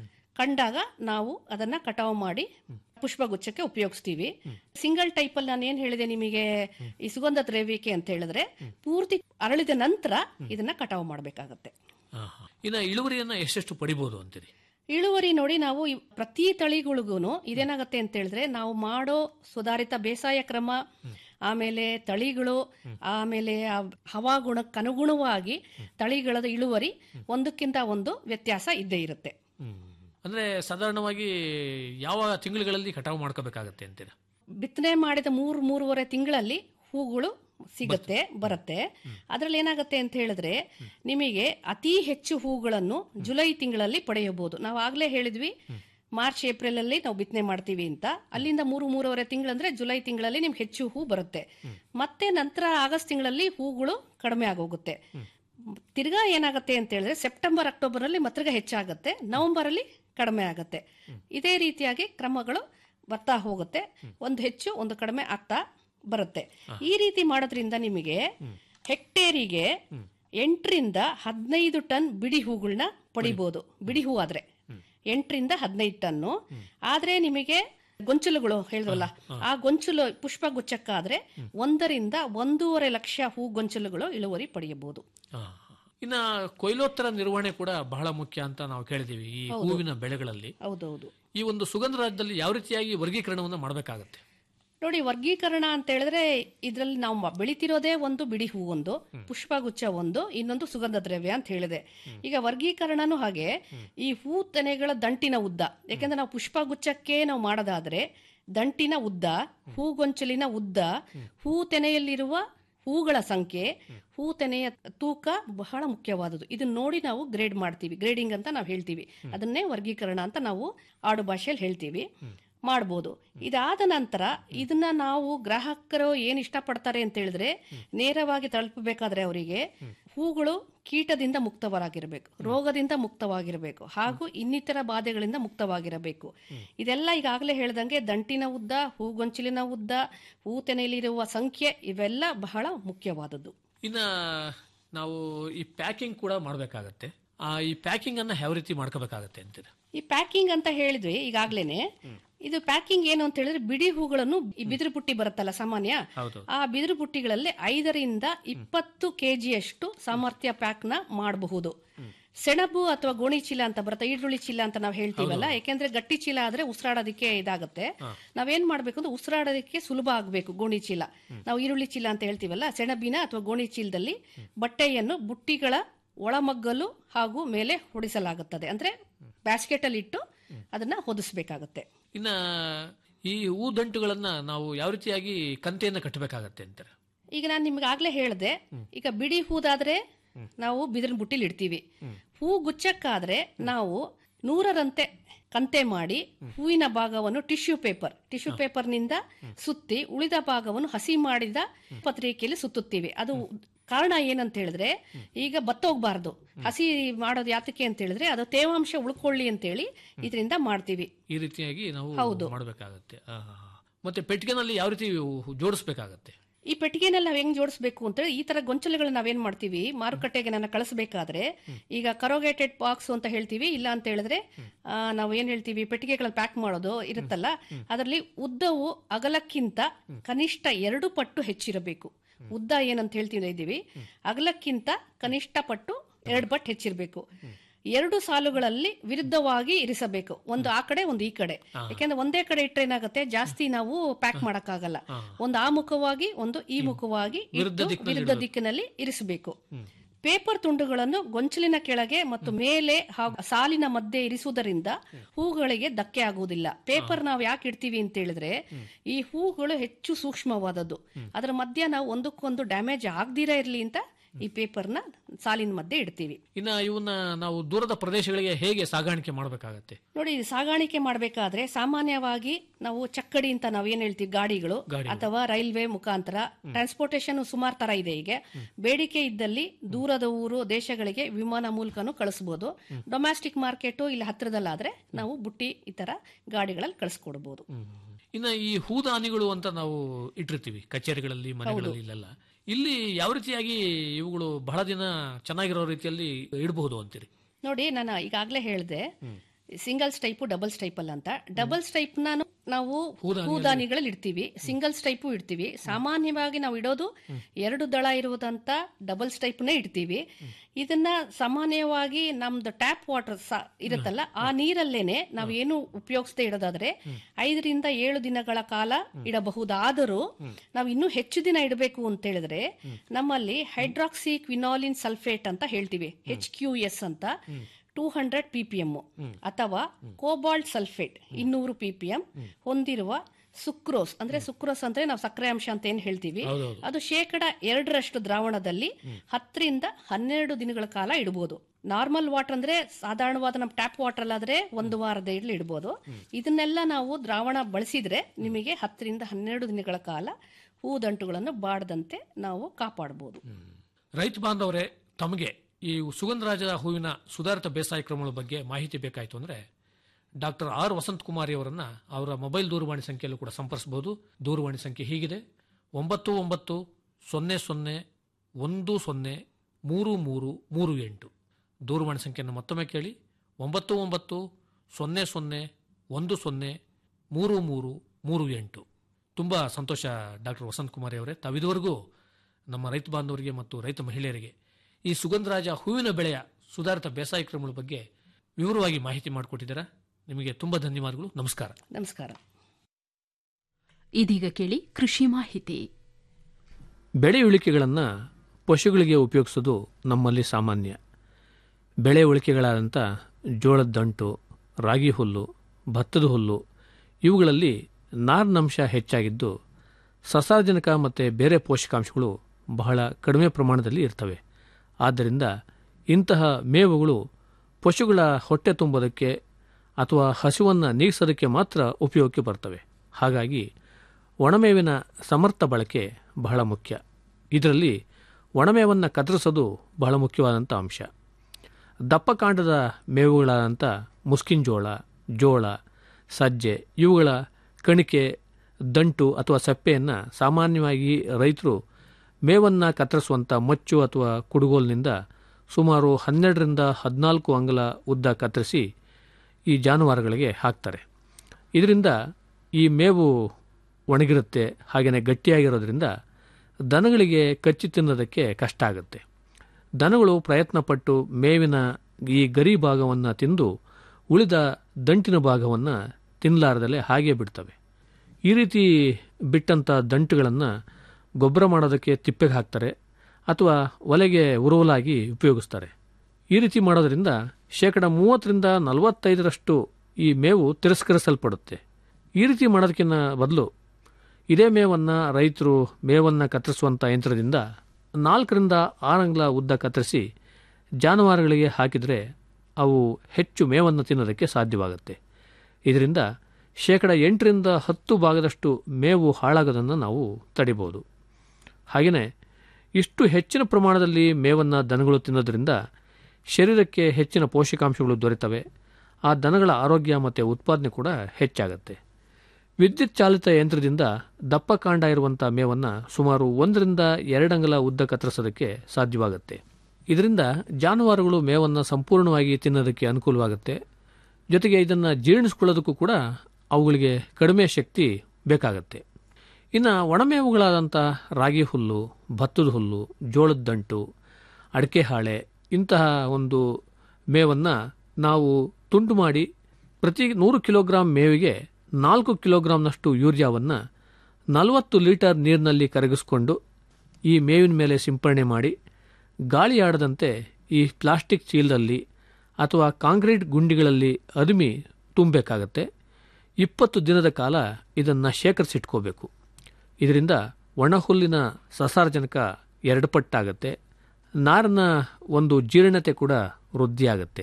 ಕಂಡಾಗ ನಾವು ಅದನ್ನ ಕಟಾವು ಮಾಡಿ ಪುಷ್ಪಗುಚ್ಛಕ್ಕೆ ಉಪಯೋಗಿಸ್ತೀವಿ ಸಿಂಗಲ್ ಟೈಪ್ ಅಲ್ಲಿ ನಾನು ಏನ್ ಹೇಳಿದೆ ನಿಮಗೆ ಈ ಸುಗಂಧ ದ್ರವ್ಯಕ್ಕೆ ಅಂತ ಹೇಳಿದ್ರೆ ಪೂರ್ತಿ ಅರಳಿದ ನಂತರ ಇದನ್ನ ಕಟಾವು ಮಾಡಬೇಕಾಗತ್ತೆ ಆಹಾ. ಇನ್ನ ಇಳುವರಿಯನ್ನ ಎಷ್ಟೆಷ್ಟು ಪಡಿಬಹುದು ಅಂತೀರಿ ಇಳುವರಿ ನೋಡಿ ನಾವು ಈ ಪ್ರತಿ ತಳಿಗಳಿಗೂ ಇದೇನಾಗತ್ತೆ ಅಂತ ಹೇಳಿದ್ರೆ ನಾವು ಮಾಡೋ ಸುಧಾರಿತ ಬೇಸಾಯ ಕ್ರಮ ಆಮೇಲೆ ತಳಿಗಳು ಆಮೇಲೆ ಆ ಹವಾಗುಣಕ್ಕೆ ಅನುಗುಣವಾಗಿ ತಳಿಗಳ ಇಳುವರಿ ಒಂದಕ್ಕಿಂತ ಒಂದು ವ್ಯತ್ಯಾಸ ಇದ್ದೇ ಇರುತ್ತೆ ಅಂದ್ರೆ ಸಾಧಾರಣವಾಗಿ ಯಾವ ತಿಂಗಳುಗಳಲ್ಲಿ ಕಟಾವು ಮಾಡ್ಕೋಬೇಕಾಗತ್ತೆ ಅಂತೀರಾ ಬಿತ್ತನೆ ಮಾಡಿದ ಮೂರು ಮೂರುವರೆ ತಿಂಗಳಲ್ಲಿ ಹೂಗಳು ಸಿಗುತ್ತೆ ಬರುತ್ತೆ ಅದರಲ್ಲಿ ಏನಾಗುತ್ತೆ ಅಂತ ಹೇಳಿದ್ರೆ ನಿಮಗೆ ಅತಿ ಹೆಚ್ಚು ಹೂಗಳನ್ನು ಜುಲೈ ತಿಂಗಳಲ್ಲಿ ಪಡೆಯಬಹುದು ನಾವು ಆಗ್ಲೇ ಹೇಳಿದ್ವಿ ಮಾರ್ಚ್ ಏಪ್ರಿಲ್ ಅಲ್ಲಿ ನಾವು ಬಿತ್ತನೆ ಮಾಡ್ತೀವಿ ಅಂತ ಅಲ್ಲಿಂದ ಮೂರು ಮೂರುವರೆ ತಿಂಗಳಂದ್ರೆ ಜುಲೈ ತಿಂಗಳಲ್ಲಿ ನಿಮ್ಗೆ ಹೆಚ್ಚು ಹೂ ಬರುತ್ತೆ ಮತ್ತೆ ನಂತರ ಆಗಸ್ಟ್ ತಿಂಗಳಲ್ಲಿ ಹೂಗಳು ಕಡಿಮೆ ಆಗೋಗುತ್ತೆ ತಿರ್ಗಾ ಏನಾಗುತ್ತೆ ಅಂತ ಹೇಳಿದ್ರೆ ಸೆಪ್ಟೆಂಬರ್ ಅಕ್ಟೋಬರ್ ಅಲ್ಲಿ ಮತ್ತಿರ್ಗ ಹೆಚ್ಚಾಗುತ್ತೆ ನವೆಂಬರ್ ಅಲ್ಲಿ ಕಡಿಮೆ ಆಗುತ್ತೆ ಇದೇ ರೀತಿಯಾಗಿ ಕ್ರಮಗಳು ಬರ್ತಾ ಹೋಗುತ್ತೆ ಒಂದು ಹೆಚ್ಚು ಒಂದು ಕಡಿಮೆ ಆಗ್ತಾ ಬರುತ್ತೆ ಈ ರೀತಿ ಮಾಡೋದ್ರಿಂದ ನಿಮಗೆ ಹೆಕ್ಟೇರಿಗೆ ಎಂಟರಿಂದ ಹದಿನೈದು ಟನ್ ಬಿಡಿ ಹೂಗಳನ್ನ ಪಡಿಬಹುದು ಬಿಡಿ ಹೂ ಆದ್ರೆ ಎಂಟರಿಂದ ಹದಿನೈದು ಟನ್ನು ಆದ್ರೆ ನಿಮಗೆ ಗೊಂಚಲುಗಳು ಹೇಳಿದ್ರಲ್ಲ ಆ ಗೊಂಚಲು ಪುಷ್ಪ ಗುಚ್ಛಕ್ಕಾದ್ರೆ ಒಂದರಿಂದ ಒಂದೂವರೆ ಲಕ್ಷ ಹೂ ಗೊಂಚಲುಗಳು ಇಳುವರಿ ಪಡೆಯಬಹುದು ಆ. ಇನ್ನ ಕೊಯ್ಲೋತ್ತರ ನಿರ್ವಹಣೆ ಕೂಡ ಬಹಳ ಮುಖ್ಯ ಅಂತ ನಾವು ಕೇಳಿದೀವಿ ಈ ಹೂವಿನ ಬೆಳೆಗಳಲ್ಲಿ ಹೌದೌದು ಈ ಒಂದು ಸುಗಂಧ ರಾಜ್ಯದಲ್ಲಿ ಯಾವ ರೀತಿಯಾಗಿ ವರ್ಗೀಕರಣವನ್ನು ಮಾಡಬೇಕಾಗತ್ತೆ ನೋಡಿ ವರ್ಗೀಕರಣ ಅಂತ ಹೇಳಿದ್ರೆ ಇದರಲ್ಲಿ ನಾವು ಮ- ಬೆಳಿತಿರೋದೇ ಒಂದು ಬಿಡಿ ಹೂ ಒಂದು ಪುಷ್ಪಗುಚ್ಛ ಒಂದು ಇನ್ನೊಂದು ಸುಗಂಧ ದ್ರವ್ಯ ಅಂತ ಹೇಳಿದೆ ಈಗ ವರ್ಗೀಕರಣನೂ ಹಾಗೆ ಈ ಹೂ ತೆನೆಗಳ ದಂಟಿನ ಉದ್ದ ಯಾಕಂದ್ರೆ ನಾವು ಪುಷ್ಪಗುಚ್ಛಕ್ಕೆ ನಾವು ಮಾಡೋದಾದ್ರೆ ದಂಟಿನ ಉದ್ದ ಹೂಗೊಂಚಲಿನ ಉದ್ದ ಹೂ ತೆನೆಯಲ್ಲಿರುವ ಹೂಗಳ ಸಂಖ್ಯೆ ಹೂ ತೆನೆಯ ತೂಕ ಬಹಳ ಮುಖ್ಯವಾದದ್ದು ಇದನ್ನ ನೋಡಿ ನಾವು ಗ್ರೇಡ್ ಮಾಡ್ತೀವಿ ಗ್ರೇಡಿಂಗ್ ಅಂತ ನಾವು ಹೇಳ್ತೀವಿ ಅದನ್ನೇ ವರ್ಗೀಕರಣ ಅಂತ ನಾವು ಆಡು ಭಾಷೆಯಲ್ಲಿ ಹೇಳ್ತೀವಿ ಮಾಡ್ಬೋದು ಇದಾದ ನಂತರ ಇದನ್ನ ನಾವು ಗ್ರಾಹಕರು ಏನ್ ಇಷ್ಟಪಡ್ತಾರೆ ಅಂತ ಹೇಳಿದ್ರೆ ನೇರವಾಗಿ ತಲುಪಬೇಕಾದ್ರೆ ಅವರಿಗೆ ಹೂಗಳು ಕೀಟದಿಂದ ಮುಕ್ತವಾಗಿರಬೇಕು ರೋಗದಿಂದ ಮುಕ್ತವಾಗಿರಬೇಕು ಹಾಗೂ ಇನ್ನಿತರ ಬಾಧೆಗಳಿಂದ ಮುಕ್ತವಾಗಿರಬೇಕು ಇದೆಲ್ಲ ಈಗಾಗಲೇ ಹೇಳ್ದಂಗೆ ದಂಟಿನ ಉದ್ದ ಹೂಗೊಂಚಲಿನ ಉದ್ದ ಹೂ ತೆನೆಯಲ್ಲಿರುವ ಸಂಖ್ಯೆ ಇವೆಲ್ಲ ಬಹಳ ಮುಖ್ಯವಾದದ್ದು ಇನ್ನ ನಾವು ಈ ಪ್ಯಾಕಿಂಗ್ ಕೂಡ ಮಾಡಬೇಕಾಗತ್ತೆ ಆ ಈ ಪ್ಯಾಕಿಂಗ್ ಅನ್ನ ಯಾವ ರೀತಿ ಮಾಡ್ಕೋಬೇಕಾಗತ್ತೆ ಅಂತೀರ ಈ ಪ್ಯಾಕಿಂಗ್ ಅಂತ ಹೇಳಿದ್ವಿ ಈಗಾಗ್ಲೇನೆ ಇದು ಪ್ಯಾಕಿಂಗ್ ಏನು ಅಂತ ಹೇಳಿದ್ರೆ ಬಿಡಿ ಹೂಗಳನ್ನು ಈ ಬಿದಿರು ಪುಟ್ಟಿ ಬರುತ್ತಲ್ಲ ಸಾಮಾನ್ಯ ಹೌದು ಆ ಬಿದಿರು ಪುಟ್ಟಿಗಳಲ್ಲಿ ಐದರಿಂದ ಇಪ್ಪತ್ತು ಕೆಜಿಯಷ್ಟು ಸಾಮರ್ಥ್ಯ ಪ್ಯಾಕ್ ನ ಮಾಡಬಹುದು ಸೆಣಬು ಅಥವಾ ಗೋಣಿ ಚೀಲ ಅಂತ ಬರುತ್ತೆ ಈರುಳ್ಳಿ ಚೀಲ ಅಂತ ನಾವು ಹೇಳ್ತೀವಲ್ಲ ಯಾಕೆಂದ್ರೆ ಗಟ್ಟಿ ಚೀಲ ಆದ್ರೆ ಉಸಿರಾಡೋದಕ್ಕೆ ಇದಾಗುತ್ತೆ ನಾವೇನ್ ಮಾಡ್ಬೇಕು ಅಂದ್ರೆ ಉಸಿರಾಡೋದಕ್ಕೆ ಸುಲಭ ಆಗ್ಬೇಕು ಗೋಣಿ ಚೀಲ ನಾವು ಈರುಳ್ಳಿ ಚೀಲ ಅಂತ ಹೇಳ್ತೀವಲ್ಲ ಸೆಣಬಿನ ಅಥವಾ ಗೋಣಿ ಚೀಲದಲ್ಲಿ ಬಟ್ಟೆಯನ್ನು ಬುಟ್ಟಿಗಳ ಒಳಮಗ್ಗಲು ಹಾಗೂ ಮೇಲೆ ಹೊಡಿಸಲಾಗುತ್ತದೆ ಅಂದ್ರೆ ಬ್ಯಾಸ್ಕೆಟ್ ಅಲ್ಲಿ ಇಟ್ಟು ಅದನ್ನ ಹೊದಿಸ್ಬೇಕಾಗತ್ತೆ ಇನ್ನ ಈ ಹೂ ದಂಟುಗಳನ್ನ ನಾವು ಯಾವ ರೀತಿಯಾಗಿ ಕಂತೆಯನ್ನ ಕಟ್ಟಬೇಕಾಗತ್ತೆ ಅಂತಾರೆ ಈಗ ನಾನು ನಿಮ್ಗೆ ಆಗ್ಲೇ ಹೇಳ್ದೆ ಈಗ ಬಿಡಿ ಹೂದಾದ್ರೆ ನಾವು ಬಿದಿರಿನ ಬುಟ್ಟಿಲಿ ಇಡ್ತೀವಿ ಹೂ ಗುಚ್ಚಕ್ಕಾದ್ರೆ ನಾವು ನೂರರಂತೆ ಕಂತೆ ಮಾಡಿ ಹೂವಿನ ಭಾಗವನ್ನು ಟಿಶ್ಯೂ ಪೇಪರ್ ಟಿಶ್ಯೂ ಪೇಪರ್ನಿಂದ ಸುತ್ತಿ ಉಳಿದ ಭಾಗವನ್ನು ಹಸಿ ಮಾಡಿದ ಪತ್ರಿಕೆಯಲ್ಲಿ ಸುತ್ತುತ್ತೀವಿ ಅದು ಕಾರಣ ಏನಂತ ಹೇಳಿದ್ರೆ ಈಗ ಬತ್ತೋಗ್ಬಾರ್ದು ಹಸಿ ಮಾಡೋದು ಯಾತಕ್ಕೆ ಅಂತ ಹೇಳಿದ್ರೆ ಅದು ತೇವಾಂಶ ಉಳ್ಕೊಳ್ಳಿ ಅಂತೇಳಿ ಇದರಿಂದ ಮಾಡ್ತೀವಿ ಈ ರೀತಿಯಾಗಿ ನಾವು ಹೌದು. ಮಾಡಬೇಕಾಗತ್ತೆ ಮತ್ತೆ ಪೆಟ್ಟಿಗೆನಲ್ಲಿ ಯಾವ ರೀತಿ ಜೋಡಿಸ್ಬೇಕಾಗತ್ತೆ ಈ ಪೆಟ್ಟಿಗೆನಲ್ಲಿ ನಾವ್ ಹೆಂಗ್ ಜೋಡಿಸ್ಬೇಕು ಅಂತ ಹೇಳಿ ಈ ತರ ಗೊಂಚಲುಗಳು ನಾವೇನ್ ಮಾಡ್ತೀವಿ ಮಾರುಕಟ್ಟೆಗೆ ನನ್ನ ಕಳಿಸ್ಬೇಕಾದ್ರೆ ಈಗ ಕರೋಗೇಟೆಡ್ ಬಾಕ್ಸ್ ಅಂತ ಹೇಳ್ತೀವಿ ಇಲ್ಲ ಅಂತ ಹೇಳಿದ್ರೆ ಆ, ನಾವು ಏನ್ ಹೇಳ್ತೀವಿ ಪೆಟ್ಟಿಗೆಗಳಲ್ಲಿ ಪ್ಯಾಕ್ ಮಾಡೋದು ಇರುತ್ತಲ್ಲ ಅದರಲ್ಲಿ ಉದ್ದವು ಅಗಲಕ್ಕಿಂತ ಕನಿಷ್ಠ ಎರಡು ಪಟ್ಟು ಹೆಚ್ಚಿರಬೇಕು ಉದ್ದ ಏನಂತ ಹೇಳ್ತೀವಿ ಇದ್ದೀವಿ ಅಗಲಕ್ಕಿಂತ ಕನಿಷ್ಠ ಪಟ್ಟು ಎರಡು ಪಟ್ಟು ಹೆಚ್ಚಿರಬೇಕು ಎರಡು ಸಾಲುಗಳಲ್ಲಿ ವಿರುದ್ಧವಾಗಿ ಇರಿಸಬೇಕು ಒಂದು ಆ ಕಡೆ ಒಂದು ಈ ಕಡೆ ಯಾಕೆಂದ್ರೆ ಒಂದೇ ಕಡೆ ಇಟ್ಟರೆ ಏನಾಗುತ್ತೆ ಜಾಸ್ತಿ ನಾವು ಪ್ಯಾಕ್ ಮಾಡಕ್ಕಾಗಲ್ಲ ಒಂದು ಆ ಮುಖವಾಗಿ ಒಂದು ಈ ಮುಖವಾಗಿ ಇಟ್ಟು ವಿರುದ್ಧ ದಿಕ್ಕಿನಲ್ಲಿ ವಿರುದ್ಧ ದಿಕ್ಕಿನಲ್ಲಿ ಇರಿಸಬೇಕು ಪೇಪರ್ ತುಂಡುಗಳನ್ನು ಗೊಂಚಲಿನ ಕೆಳಗೆ ಮತ್ತು ಮೇಲೆ ಹಾಗೂ ಸಾಲಿನ ಮಧ್ಯೆ ಇರಿಸುವುದರಿಂದ ಹೂಗಳಿಗೆ ಧಕ್ಕೆ ಆಗುವುದಿಲ್ಲ ಪೇಪರ್ ನಾವು ಯಾಕೆ ಇಡ್ತೀವಿ ಅಂತ ಹೇಳಿದ್ರೆ ಈ ಹೂಗಳು ಹೆಚ್ಚು ಸೂಕ್ಷ್ಮವಾದದ್ದು ಅದರ ಮಧ್ಯ ನಾವು ಒಂದಕ್ಕೊಂದು ಡ್ಯಾಮೇಜ್ ಆಗದಿರ ಇರಲಿ ಅಂತ ಈ ಪೇಪರ್ನ ಸಾಲಿನ ಮಧ್ಯೆ ಇಡ್ತೀವಿ ಇನ್ನ ಇವನ್ನ ನಾವು ದೂರದ ಪ್ರದೇಶಗಳಿಗೆ ಹೇಗೆ ಸಾಗಾಣಿಕೆ ಮಾಡಬೇಕಾಗತ್ತೆ ನೋಡಿ ಇದು ಸಾಗಾಣಿಕೆ ಮಾಡಬೇಕಾದ್ರೆ ಸಾಮಾನ್ಯವಾಗಿ ನಾವು ಚಕ್ಕಡಿ ಅಂತ ನಾವು ಏನ್ ಹೇಳ್ತೀವಿ ಗಾಡಿಗಳು ಗಾಡಿಗಳು. ಅಥವಾ ರೈಲ್ವೆ ಮುಖಾಂತರ ಟ್ರಾನ್ಸ್ಪೋರ್ಟೇಶನ್ ಸುಮಾರು ತರ ಇದೆ ಈಗ ಬೇಡಿಕೆ ಇದ್ದಲ್ಲಿ ದೂರದ ಊರು ದೇಶಗಳಿಗೆ ವಿಮಾನ ಮೂಲಕನೂ ಕಳಿಸಬಹುದು ಡೊಮ್ಯಾಸ್ಟಿಕ್ ಮಾರ್ಕೆಟ್ ಇಲ್ಲಿ ಹತ್ರದಲ್ಲಾದ್ರೆ ನಾವು ಬುಟ್ಟಿ ಈ ತರ ಗಾಡಿಗಳಲ್ಲಿ ಕಳಿಸ್ಕೊಡ್ಬೋದು ಇನ್ನ ಈ ಹೂದಾನಿಗಳು ಅಂತ ನಾವು ಇಟ್ಟಿರ್ತೀವಿ ಕಚೇರಿಗಳಲ್ಲಿ ಮನೆಗಳಲ್ಲಿ ಇಲ್ಲೆಲ್ಲ ಇಲ್ಲಿ ಯಾವ ರೀತಿಯಾಗಿ ಇವುಗಳು ಬಹಳ ದಿನ ಚೆನ್ನಾಗಿರೋ ರೀತಿಯಲ್ಲಿ ಇಡಬಹುದು ಅಂತೀರಿ ನೋಡಿ ನಾನು ಈಗಾಗಲೇ ಹೇಳಿದೆ ಸಿಂಗಲ್ ಸ್ಟೈಪು ಡಬಲ್ ಸ್ಟೈಪಲ್ ಅಂತ ಡಬಲ್ ಸ್ಟೈಪ್ ನಾನು ನಾವು ಹೂದಾನಿಯಲ್ಲಿ- ಹೂದಾನಿಗಳಲ್ಲಿ ಇಡ್ತೀವಿ ಸಿಂಗಲ್ ಸ್ಟೈಪು ಇಡ್ತೀವಿ ಸಾಮಾನ್ಯವಾಗಿ ನಾವು ಇಡೋದು ಎರಡು ದಳ ಇರುವುದಂತ ಡಬಲ್ ಸ್ಟೈಪ್ನೇ ಇಡ್ತೀವಿ ಇದನ್ನ ಸಾಮಾನ್ಯವಾಗಿ ನಮ್ದು ಟ್ಯಾಪ್ ವಾಟರ್ ಇರುತ್ತಲ್ಲ ಆ ನೀರಲ್ಲೇನೆ ನಾವು ಏನು ಉಪಯೋಗಿಸದೆ ಇಡೋದಾದ್ರೆ ಐದರಿಂದ ಏಳು ದಿನಗಳ ಕಾಲ ಇಡಬಹುದಾದರೂ ನಾವು ಇನ್ನೂ ಹೆಚ್ಚು ದಿನ ಇಡಬೇಕು ಅಂತ ಹೇಳಿದ್ರೆ ನಮ್ಮಲ್ಲಿ ಹೈಡ್ರಾಕ್ಸಿ ಕ್ವಿನಾಲಿನ್ ಸಲ್ಫೇಟ್ ಅಂತ ಹೇಳ್ತೀವಿ ಎಚ್ ಕ್ಯೂ ಎಸ್ ಅಂತ two hundred P P M ಅಥವಾ ಕೋಬಾಲ್ಟ್ ಸಲ್ಫೇಟ್ ಇನ್ನೂರು ಪಿ ಪಿ ಎಂ ಹೊಂದಿರುವ ಸುಕ್ರೋಸ್ ಅಂದ್ರೆ ಸುಕ್ರೋಸ್ ಅಂದ್ರೆ ನಾವು ಸಕ್ಕರೆ ಅಂಶ ಅಂತ ಏನ್ ಹೇಳ್ತೀವಿ ಹೌದೌದು. ಅದು ಶೇಕಡ ಎರಡರಷ್ಟು ದ್ರಾವಣದಲ್ಲಿ ಹತ್ತರಿಂದ ಹನ್ನೆರಡು ದಿನಗಳ ಕಾಲ ಇಡಬಹುದು ನಾರ್ಮಲ್ ವಾಟರ್ ಅಂದ್ರೆ ಸಾಧಾರಣವಾದ ನಮ್ಮ ಟ್ಯಾಪ್ ವಾಟರ್ ಅಲ್ಲಾದ್ರೆ ಒಂದು ವಾರದ ಇಡ್ಲಿ ಇಡಬಹುದು ಇದನ್ನೆಲ್ಲ ನಾವು ದ್ರಾವಣ ಬಳಸಿದ್ರೆ ನಿಮಗೆ ಹತ್ತರಿಂದ ಹನ್ನೆರಡು ದಿನಗಳ ಕಾಲ ಹೂದಂಟುಗಳನ್ನು ಬಾಡದಂತೆ ನಾವು ಕಾಪಾಡಬಹುದು ರೈತ ಬಾಂಧವರೇ ತಮಗೆ ಈ ಸುಗಂಧರಾಜ ಹೂವಿನ ಸುಧಾರಿತ ಬೇಸಾಯ ಕ್ರಮಗಳ ಬಗ್ಗೆ ಮಾಹಿತಿ ಬೇಕಾಯಿತು ಅಂದ್ರೆ ಡಾಕ್ಟರ್ ಆರ್ ವಸಂತ್ ಕುಮಾರಿ ಅವರನ್ನ ಅವರ ಮೊಬೈಲ್ ದೂರವಾಣಿ ಸಂಖ್ಯೆಯಲ್ಲೂ ಕೂಡ ಸಂಪರ್ಸಬಹುದು ದೂರವಾಣಿ ಸಂಖ್ಯೆ ಹೀಗಿದೆ ಒಂಬತ್ತು ಒಂಬತ್ತು ಸೊನ್ನೆ ಸೊನ್ನೆ ಒಂದು ಸೊನ್ನೆ ಮೂರು ಮೂರು ಮೂರು ಎಂಟು ದೂರವಾಣಿ ಸಂಖ್ಯೆಯನ್ನು ಮತ್ತೊಮ್ಮೆ ಕೇಳಿ ಒಂಬತ್ತು ಒಂಬತ್ತು ಸೊನ್ನೆ ಸೊನ್ನೆ ಒಂದು ಸೊನ್ನೆ ಮೂರು ಮೂರು ಮೂರು ಎಂಟು ತುಂಬ ಸಂತೋಷ ಡಾಕ್ಟರ್ ವಸಂತ್ ಕುಮಾರಿ ಅವರೇ ತಾವಿದುವರೆಗೂ ನಮ್ಮ ರೈತ ಬಾಂಧವರಿಗೆ ಮತ್ತು ರೈತ ಮಹಿಳೆಯರಿಗೆ ಈ ಸುಗಂಧರಾಜ ಹೂವಿನ ಬೆಳೆಯ ಸುಧಾರಿತ ಬೇಸಾಯ ಕ್ರಮಗಳ ಬಗ್ಗೆ ವಿವರವಾಗಿ ಮಾಹಿತಿ ಮಾಡಿಕೊಟ್ಟಿದ್ದೀರಾ ನಿಮಗೆ ತುಂಬ ಧನ್ಯವಾದಗಳು ನಮಸ್ಕಾರ ನಮಸ್ಕಾರ ಇದೀಗ ಕೇಳಿ ಕೃಷಿ ಮಾಹಿತಿ ಬೆಳೆ ಉಳಿಕೆಗಳನ್ನು ಪಶುಗಳಿಗೆ ಉಪಯೋಗಿಸೋದು ನಮ್ಮಲ್ಲಿ ಸಾಮಾನ್ಯ ಬೆಳೆ ಉಳಿಕೆಗಳಾದಂಥ ಜೋಳದ ದಂಟು ರಾಗಿ ಹುಲ್ಲು ಭತ್ತದ ಹುಲ್ಲು ಇವುಗಳಲ್ಲಿ ನಾರಿನಂಶ ಹೆಚ್ಚಾಗಿದ್ದು ಸಸಾರಜನಕ ಮತ್ತು ಬೇರೆ ಪೋಷಕಾಂಶಗಳು ಬಹಳ ಕಡಿಮೆ ಪ್ರಮಾಣದಲ್ಲಿ ಇರ್ತವೆ ಆದ್ದರಿಂದ ಇಂತಹ ಮೇವುಗಳು ಪಶುಗಳ ಹೊಟ್ಟೆ ತುಂಬೋದಕ್ಕೆ ಅಥವಾ ಹಸಿವನ್ನು ನೀಗಿಸೋದಕ್ಕೆ ಮಾತ್ರ ಉಪಯೋಗಕ್ಕೆ ಬರ್ತವೆ ಹಾಗಾಗಿ ಒಣಮೇವಿನ ಸಮರ್ಥ ಬಳಕೆ ಬಹಳ ಮುಖ್ಯ ಇದರಲ್ಲಿ ಒಣಮೇವನ್ನು ಕತ್ತರಿಸೋದು ಬಹಳ ಮುಖ್ಯವಾದಂಥ ಅಂಶ ದಪ್ಪಕಾಂಡದ ಮೇವುಗಳಾದಂಥ ಮುಸ್ಕಿನ ಜೋಳ ಜೋಳ ಸಜ್ಜೆ ಇವುಗಳ ಕಣಿಕೆ ದಂಟು ಅಥವಾ ಸಪ್ಪೆಯನ್ನು ಸಾಮಾನ್ಯವಾಗಿ ರೈತರು ಮೇವನ್ನು ಕತ್ತರಿಸುವಂಥ ಮಚ್ಚು ಅಥವಾ ಕುಡುಗೋಲಿನಿಂದ ಸುಮಾರು ಹನ್ನೆರಡರಿಂದ ಹದಿನಾಲ್ಕು ಅಂಗಲ ಉದ್ದ ಕತ್ತರಿಸಿ ಈ ಜಾನುವಾರುಗಳಿಗೆ ಹಾಕ್ತಾರೆ ಇದರಿಂದ ಈ ಮೇವು ಒಣಗಿರುತ್ತೆ ಹಾಗೆಯೇ ಗಟ್ಟಿಯಾಗಿರೋದ್ರಿಂದ ದನಗಳಿಗೆ ಕಚ್ಚಿ ತಿನ್ನೋದಕ್ಕೆ ಕಷ್ಟ ಆಗುತ್ತೆ ದನಗಳು ಪ್ರಯತ್ನಪಟ್ಟು ಮೇವಿನ ಈ ಗರಿ ಭಾಗವನ್ನು ತಿಂದು ಉಳಿದ ದಂಟಿನ ಭಾಗವನ್ನು ತಿನ್ನಲಾರದಲ್ಲೇ ಹಾಗೆ ಬಿಡ್ತವೆ ಈ ರೀತಿ ಬಿಟ್ಟಂಥ ದಂಟುಗಳನ್ನು ಗೊಬ್ಬರ ಮಾಡೋದಕ್ಕೆ ತಿಪ್ಪೆಗೆ ಹಾಕ್ತಾರೆ ಅಥವಾ ಒಲೆಗೆ ಉರುವಲಾಗಿ ಉಪಯೋಗಿಸ್ತಾರೆ ಈ ರೀತಿ ಮಾಡೋದರಿಂದ ಶೇಕಡ ಮೂವತ್ತರಿಂದ ನಲವತ್ತೈದರಷ್ಟು ಈ ಮೇವು ತಿರಸ್ಕರಿಸಲ್ಪಡುತ್ತೆ ಈ ರೀತಿ ಮಾಡೋದಕ್ಕಿಂತ ಬದಲು ಇದೇ ಮೇವನ್ನು ರೈತರು ಮೇವನ್ನು ಕತ್ತರಿಸುವಂಥ ಯಂತ್ರದಿಂದ ನಾಲ್ಕರಿಂದ ಆರು ಅಂಗ್ಲ ಉದ್ದ ಕತ್ತರಿಸಿ ಜಾನುವಾರುಗಳಿಗೆ ಹಾಕಿದರೆ ಅವು ಹೆಚ್ಚು ಮೇವನ್ನು ತಿನ್ನೋದಕ್ಕೆ ಸಾಧ್ಯವಾಗುತ್ತೆ ಇದರಿಂದ ಶೇಕಡ ಎಂಟರಿಂದ ಹತ್ತು ಭಾಗದಷ್ಟು ಮೇವು ಹಾಳಾಗೋದನ್ನು ನಾವು ತಡಿಬೋದು ಹಾಗೆಯೇ ಇಷ್ಟು ಹೆಚ್ಚಿನ ಪ್ರಮಾಣದಲ್ಲಿ ಮೇವನ್ನು ದನಗಳು ತಿನ್ನೋದ್ರಿಂದ ಶರೀರಕ್ಕೆ ಹೆಚ್ಚಿನ ಪೋಷಕಾಂಶಗಳು ದೊರೆತವೆ ಆ ದನಗಳ ಆರೋಗ್ಯ ಮತ್ತು ಉತ್ಪಾದನೆ ಕೂಡ ಹೆಚ್ಚಾಗುತ್ತೆ ವಿದ್ಯುತ್ ಚಾಲಿತ ಯಂತ್ರದಿಂದ ದಪ್ಪ ಕಾಂಡ ಇರುವಂಥ ಮೇವನ್ನು ಸುಮಾರು ಒಂದರಿಂದ ಎರಡಂಗಲ ಉದ್ದ ಕತ್ತರಿಸೋದಕ್ಕೆ ಸಾಧ್ಯವಾಗುತ್ತೆ ಇದರಿಂದ ಜಾನುವಾರುಗಳು ಮೇವನ್ನು ಸಂಪೂರ್ಣವಾಗಿ ತಿನ್ನೋದಕ್ಕೆ ಅನುಕೂಲವಾಗುತ್ತೆ ಜೊತೆಗೆ ಇದನ್ನು ಜೀರ್ಣಿಸ್ಕೊಳ್ಳೋದಕ್ಕೂ ಕೂಡ ಅವುಗಳಿಗೆ ಕಡಿಮೆ ಶಕ್ತಿ ಬೇಕಾಗತ್ತೆ ಇನ್ನು ಒಣಮೇವುಗಳಾದಂಥ ರಾಗಿ ಹುಲ್ಲು ಭತ್ತದ ಹುಲ್ಲು ಜೋಳದ ದಂಟು ಅಡಿಕೆ ಹಾಳೆ ಇಂತಹ ಒಂದು ಮೇವನ್ನು ನಾವು ತುಂಡು ಮಾಡಿ ಪ್ರತಿ ನೂರು ಕಿಲೋಗ್ರಾಂ ಮೇವಿಗೆ ನಾಲ್ಕು ಕಿಲೋಗ್ರಾಂನಷ್ಟು ಯೂರಿಯಾವನ್ನು ನಲವತ್ತು ಲೀಟರ್ ನೀರಿನಲ್ಲಿ ಕರಗಿಸ್ಕೊಂಡು ಈ ಮೇವಿನ ಮೇಲೆ ಸಿಂಪರಣೆ ಮಾಡಿ ಗಾಳಿ ಆಡದಂತೆ ಈ ಪ್ಲಾಸ್ಟಿಕ್ ಚೀಲದಲ್ಲಿ ಅಥವಾ ಕಾಂಕ್ರೀಟ್ ಗುಂಡಿಗಳಲ್ಲಿ ಅದುಮಿ ತುಂಬಬೇಕಾಗತ್ತೆ ಇಪ್ಪತ್ತು ದಿನದ ಕಾಲ ಇದನ್ನು ಶೇಖರಿಸಿಟ್ಕೋಬೇಕು ಇದರಿಂದ ಒಣಹುಲ್ಲಿನ ಸಸಾರಜನಕ ಎರಡು ಪಟ್ಟಾಗತ್ತೆ ನಾರಿನ ಒಂದು ಜೀರ್ಣತೆ ಕೂಡ ವೃದ್ಧಿಯಾಗತ್ತೆ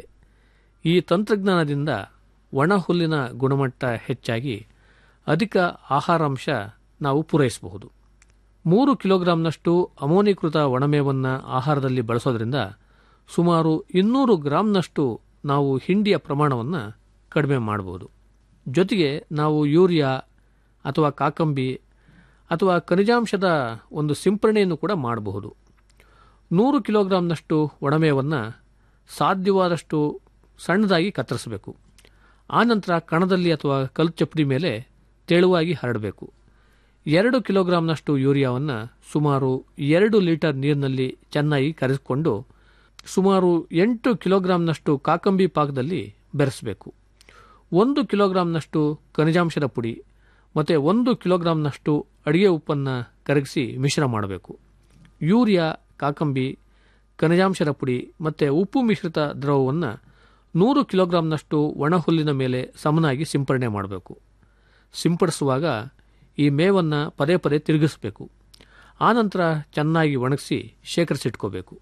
ಈ ತಂತ್ರಜ್ಞಾನದಿಂದ ಒಣ ಹುಲ್ಲಿನ ಗುಣಮಟ್ಟ ಹೆಚ್ಚಾಗಿ ಅಧಿಕ ಆಹಾರಾಂಶ ನಾವು ಪೂರೈಸಬಹುದು ಮೂರು ಕಿಲೋಗ್ರಾಂನಷ್ಟು ಅಮೋನೀಕೃತ ಒಣಮೇವನ್ನು ಆಹಾರದಲ್ಲಿ ಬಳಸೋದ್ರಿಂದ ಸುಮಾರು ಇನ್ನೂರು ಗ್ರಾಂನಷ್ಟು ನಾವು ಹಿಂಡಿಯ ಪ್ರಮಾಣವನ್ನು ಕಡಿಮೆ ಮಾಡಬಹುದು ಜೊತೆಗೆ ನಾವು ಯೂರಿಯಾ ಅಥವಾ ಕಾಕಂಬಿ ಅಥವಾ ಖನಿಜಾಂಶದ ಒಂದು ಸಿಂಪರಣೆಯನ್ನು ಕೂಡ ಮಾಡಬಹುದು ನೂರು ಕಿಲೋಗ್ರಾಂನಷ್ಟು ಒಣಮೇವನ್ನು ಸಾಧ್ಯವಾದಷ್ಟು ಸಣ್ಣದಾಗಿ ಕತ್ತರಿಸಬೇಕು ಆನಂತರ ಕಣದಲ್ಲಿ ಅಥವಾ ಕಲ್ಲು ಚಪ್ಪಡಿ ಮೇಲೆ ತೆಳುವಾಗಿ ಹರಡಬೇಕು ಎರಡು ಕಿಲೋಗ್ರಾಂನಷ್ಟು ಯೂರಿಯಾವನ್ನು ಸುಮಾರು ಎರಡು ಲೀಟರ್ ನೀರಿನಲ್ಲಿ ಚೆನ್ನಾಗಿ ಕರೆಸಿಕೊಂಡು ಸುಮಾರು ಎಂಟು ಕಿಲೋಗ್ರಾಂನಷ್ಟು ಕಾಕಂಬಿ ಪಾಕದಲ್ಲಿ ಬೆರೆಸಬೇಕು ಒಂದು ಕಿಲೋಗ್ರಾಂನಷ್ಟು ಖನಿಜಾಂಶದ ಪುಡಿ ಮತ್ತು ಒಂದು ಕಿಲೋಗ್ರಾಂನಷ್ಟು ಅಡಿಗೆ ಉಪ್ಪನ್ನು ಕರಗಿಸಿ ಮಿಶ್ರ ಮಾಡಬೇಕು ಯೂರಿಯಾ ಕಾಕಂಬಿ ಖನಿಜಾಂಶದ ಪುಡಿ ಮತ್ತು ಉಪ್ಪು ಮಿಶ್ರಿತ ದ್ರವವನ್ನು ನೂರು ಕಿಲೋಗ್ರಾಂನಷ್ಟು ಒಣ ಹುಲ್ಲಿನ ಮೇಲೆ ಸಮನಾಗಿ ಸಿಂಪರಣೆ ಮಾಡಬೇಕು ಸಿಂಪಡಿಸುವಾಗ ಈ ಮೇವನ್ನು ಪದೇ ಪದೇ ತಿರುಗಿಸಬೇಕು ಆನಂತರ ಚೆನ್ನಾಗಿ ಒಣಗಿಸಿ ಶೇಖರಿಸಿಟ್ಕೋಬೇಕು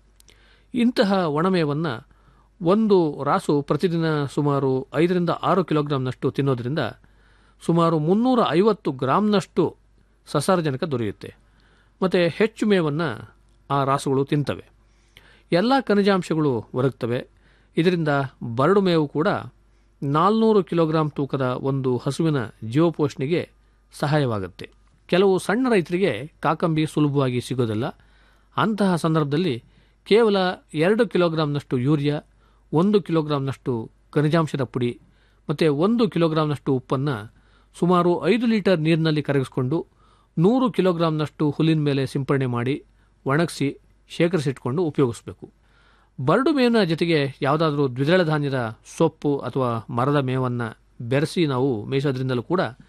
ಇಂತಹ ಒಣಮೇವನ್ನು ಒಂದು ರಾಸು ಪ್ರತಿದಿನ ಸುಮಾರು ಐದರಿಂದ ಆರು ಕಿಲೋಗ್ರಾಂನಷ್ಟು ತಿನ್ನೋದ್ರಿಂದ ಸುಮಾರು ಮುನ್ನೂರ ಐವತ್ತು ಗ್ರಾಂನಷ್ಟು ಸಸಾರಜನಕ ದೊರೆಯುತ್ತೆ ಮತ್ತು ಹೆಚ್ಚು ಮೇವನ್ನು ಆ ರಾಸುಗಳು ತಿಂತವೆ ಎಲ್ಲ ಖನಿಜಾಂಶಗಳು ಒರಗ್ತವೆ ಇದರಿಂದ ಬರಡು ಮೇವು ಕೂಡ ನಾಲ್ನೂರು ಕಿಲೋಗ್ರಾಂ ತೂಕದ ಒಂದು ಹಸುವಿನ ಜೀವಪೋಷಣೆಗೆ ಸಹಾಯವಾಗುತ್ತೆ ಕೆಲವು ಸಣ್ಣ ರೈತರಿಗೆ ಕಾಕಂಬಿ ಸುಲಭವಾಗಿ ಸಿಗೋದಿಲ್ಲ ಅಂತಹ ಸಂದರ್ಭದಲ್ಲಿ ಕೇವಲ ಎರಡು ಕಿಲೋಗ್ರಾಂನಷ್ಟು ಯೂರಿಯಾ ಒಂದು ಕಿಲೋಗ್ರಾಂನಷ್ಟು ಖನಿಜಾಂಶದ ಪುಡಿ ಮತ್ತು ಒಂದು ಕಿಲೋಗ್ರಾಂನಷ್ಟು ಉಪ್ಪನ್ನು ಸುಮಾರು ಐದು ಲೀಟರ್ ನೀರಿನಲ್ಲಿ ಕರಗಿಸ್ಕೊಂಡು ನೂರು ಕಿಲೋಗ್ರಾಂನಷ್ಟು ಹುಲ್ಲಿನ ಮೇಲೆ ಸಿಂಪರಣೆ ಮಾಡಿ ಒಣಗಿಸಿ ಶೇಖರಿಸಿಟ್ಕೊಂಡು ಉಪಯೋಗಿಸಬೇಕು ಬರಡು ಮೇವಿನ ಜೊತೆಗೆ ಯಾವುದಾದ್ರೂ ದ್ವಿದಳ ಧಾನ್ಯದ ಸೊಪ್ಪು ಅಥವಾ ಮರದ ಮೇವನ್ನು ಬೆರೆಸಿ ನಾವು ಮೇಯಿಸೋದ್ರಿಂದಲೂ ಕೂಡ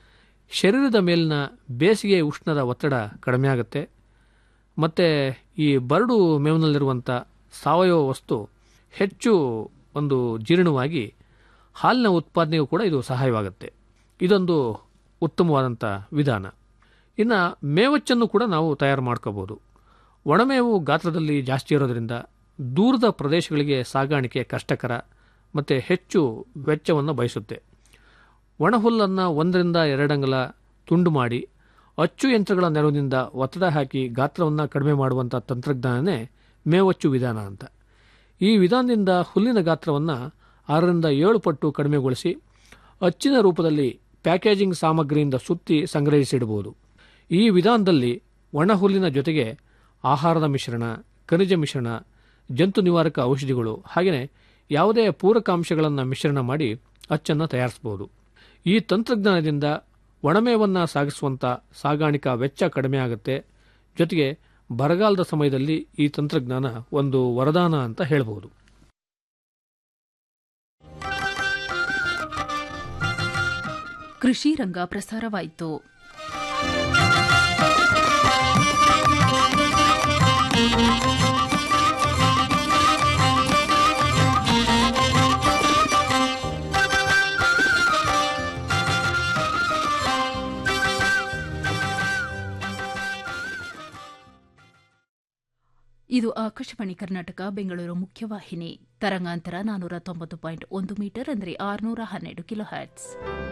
ಶರೀರದ ಮೇಲಿನ ಬೇಸಿಗೆ ಉಷ್ಣದ ಒತ್ತಡ ಕಡಿಮೆ ಆಗುತ್ತೆ ಮತ್ತು ಈ ಬರಡು ಮೇವಿನಲ್ಲಿರುವಂಥ ಸಾವಯವ ವಸ್ತು ಹೆಚ್ಚು ಒಂದು ಜೀರ್ಣವಾಗಿ ಹಾಲಿನ ಉತ್ಪಾದನೆಗೂ ಕೂಡ ಇದು ಸಹಾಯವಾಗುತ್ತೆ ಇದೊಂದು ಉತ್ತಮವಾದಂಥ ವಿಧಾನ ಇನ್ನು ಮೇವಚ್ಚನ್ನು ಕೂಡ ನಾವು ತಯಾರು ಮಾಡ್ಕೋಬೋದು ಒಣಮೇವು ಗಾತ್ರದಲ್ಲಿ ಜಾಸ್ತಿ ಇರೋದರಿಂದ ದೂರದ ಪ್ರದೇಶಗಳಿಗೆ ಸಾಗಾಣಿಕೆ ಕಷ್ಟಕರ ಮತ್ತು ಹೆಚ್ಚು ವೆಚ್ಚವನ್ನು ಬಯಸುತ್ತೆ ಒಣಹುಲ್ಲನ್ನು ಒಂದರಿಂದ ಎರಡಂಗಲ ತುಂಡು ಮಾಡಿ ಅಚ್ಚು ಯಂತ್ರಗಳ ನೆರವಿನಿಂದ ಒತ್ತಡ ಹಾಕಿ ಗಾತ್ರವನ್ನು ಕಡಿಮೆ ಮಾಡುವಂಥ ತಂತ್ರಜ್ಞಾನನೇ ಮೇವಚ್ಚು ವಿಧಾನ ಅಂತ ಈ ವಿಧಾನದಿಂದ ಹುಲ್ಲಿನ ಗಾತ್ರವನ್ನು ಆರರಿಂದ ಏಳು ಪಟ್ಟು ಕಡಿಮೆಗೊಳಿಸಿ ಅಚ್ಚಿನ ರೂಪದಲ್ಲಿ ಪ್ಯಾಕೇಜಿಂಗ್ ಸಾಮಗ್ರಿಯಿಂದ ಸುತ್ತಿ ಸಂಗ್ರಹಿಸಿಡಬಹುದು ಈ ವಿಧಾನದಲ್ಲಿ ಒಣ ಹುಲ್ಲಿನ ಜೊತೆಗೆ ಆಹಾರದ ಮಿಶ್ರಣ ಖನಿಜ ಮಿಶ್ರಣ ಜಂತು ನಿವಾರಕ ಔಷಧಿಗಳು ಹಾಗೆಯೇ ಯಾವುದೇ ಪೂರಕಾಂಶಗಳನ್ನು ಮಿಶ್ರಣ ಮಾಡಿ ಅಚ್ಚನ್ನು ತಯಾರಿಸಬಹುದು ಈ ತಂತ್ರಜ್ಞಾನದಿಂದ ಒಣಮೇವನ್ನು ಸಾಗಿಸುವಂಥ ಸಾಗಾಣಿಕಾ ವೆಚ್ಚ ಕಡಿಮೆ ಆಗುತ್ತೆ ಜೊತೆಗೆ ಬರಗಾಲದ ಸಮಯದಲ್ಲಿ ಈ ತಂತ್ರಜ್ಞಾನ ಒಂದು ವರದಾನ ಅಂತ ಹೇಳಬಹುದು ಕೃಷಿ ರಂಗ ಪ್ರಸಾರವಾಯಿತು ಇದು ಆಕಾಶವಾಣಿ ಕರ್ನಾಟಕ ಬೆಂಗಳೂರು ಮುಖ್ಯವಾಹಿನಿ ತರಂಗಾಂತರ ನಾನೂರ ತೊಂಬತ್ತು ಪಾಯಿಂಟ್ ಒಂದು ಮೀಟರ್ ಅಂದರೆ ಆರುನೂರ ಹನ್ನೆರಡು ಕಿಲೋ ಹ್ಯಾಟ್ಸ್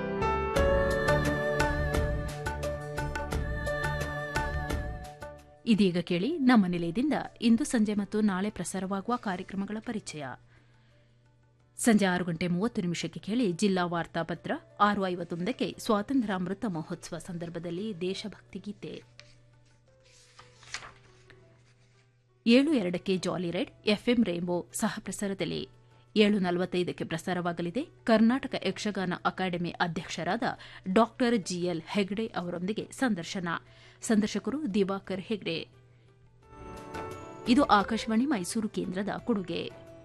ಇದೀಗ ಕೇಳಿ ನಮ್ಮ ನಿಲಯದಿಂದ ಇಂದು ಸಂಜೆ ಮತ್ತು ನಾಳೆ ಪ್ರಸಾರವಾಗುವ ಕಾರ್ಯಕ್ರಮಗಳ ಪರಿಚಯ ಸಂಜೆ ಆರು ಗಂಟೆ ಮೂವತ್ತು ನಿಮಿಷಕ್ಕೆ ಕೇಳಿ ಜಿಲ್ಲಾ ವಾರ್ತಾಪತ್ರ ಆರು ಐವತ್ತೊಂದಕ್ಕೆ ಸ್ವಾತಂತ್ರ್ಯಾಮೃತ ಮಹೋತ್ಸವ ಸಂದರ್ಭದಲ್ಲಿ ದೇಶಭಕ್ತಿ ಗೀತೆ ಏಳು ಎರಡಕ್ಕೆ ಜಾಲಿ ರೈಡ್ ಎಫ್ಎಂ ರೇಂಬೋ ಸಹ ಪ್ರಸಾರದಲ್ಲಿ ಏಳು ನಲವತ್ತೈದಕ್ಕೆ ಪ್ರಸಾರವಾಗಲಿದೆ ಕರ್ನಾಟಕ ಯಕ್ಷಗಾನ ಅಕಾಡೆಮಿ ಅಧ್ಯಕ್ಷರಾದ ಡಾಕ್ಟರ್ ಜಿಎಲ್ ಹೆಗ್ಡೆ ಅವರೊಂದಿಗೆ ಸಂದರ್ಶನ ಸಂದರ್ಶಕರು ದಿವಾಕರ್ ಹೆಗ್ಡೆ ಇದು ಆಕಾಶವಾಣಿ ಮೈಸೂರು ಕೇಂದ್ರದ ಕೊಡುಗೆ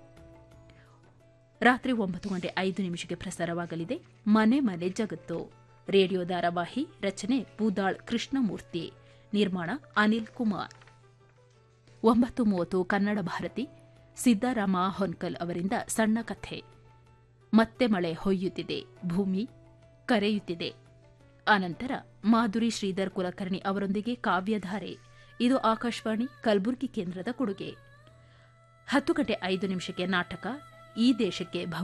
ರಾತ್ರಿ ಒಂಬತ್ತು ಗಂಟೆ ಐದು ನಿಮಿಷಕ್ಕೆ ಪ್ರಸಾರವಾಗಲಿದೆ ಮನೆ ಮನೆ ಜಗತ್ತು ರೇಡಿಯೋ ಧಾರಾವಾಹಿ ರಚನೆ ಬೂದಾಳ್ ಕೃಷ್ಣಮೂರ್ತಿ ನಿರ್ಮಾಣ ಅನಿಲ್ ಕುಮಾರ್ ಒಂಬತ್ತು ಮೂವತ್ತು ಕನ್ನಡ ಭಾರತಿ ಸಿದ್ದಾರಾಮ ಹೊನ್ಕಲ್ ಅವರಿಂದ ಸಣ್ಣ ಕಥೆ ಮತ್ತೆ ಮಳೆ ಹೊಯ್ಯುತ್ತಿದೆ ಭೂಮಿ ಕರೆಯುತ್ತಿದೆ ಆನಂತರ ಮಾಧುರಿ ಶ್ರೀಧರ್ ಕುಲಕರ್ಣಿ ಅವರೊಂದಿಗೆ ಕಾವ್ಯಧಾರೆ ಇದು ಆಕಾಶವಾಣಿ ಕಲಬುರಗಿ ಕೇಂದ್ರದ ಕೊಡುಗೆ ಹತ್ತು ಗಂಟೆ ಐದು ನಿಮಿಷಕ್ಕೆ ನಾಟಕ ಈ ದೇಶಕ್ಕೆ ಭವ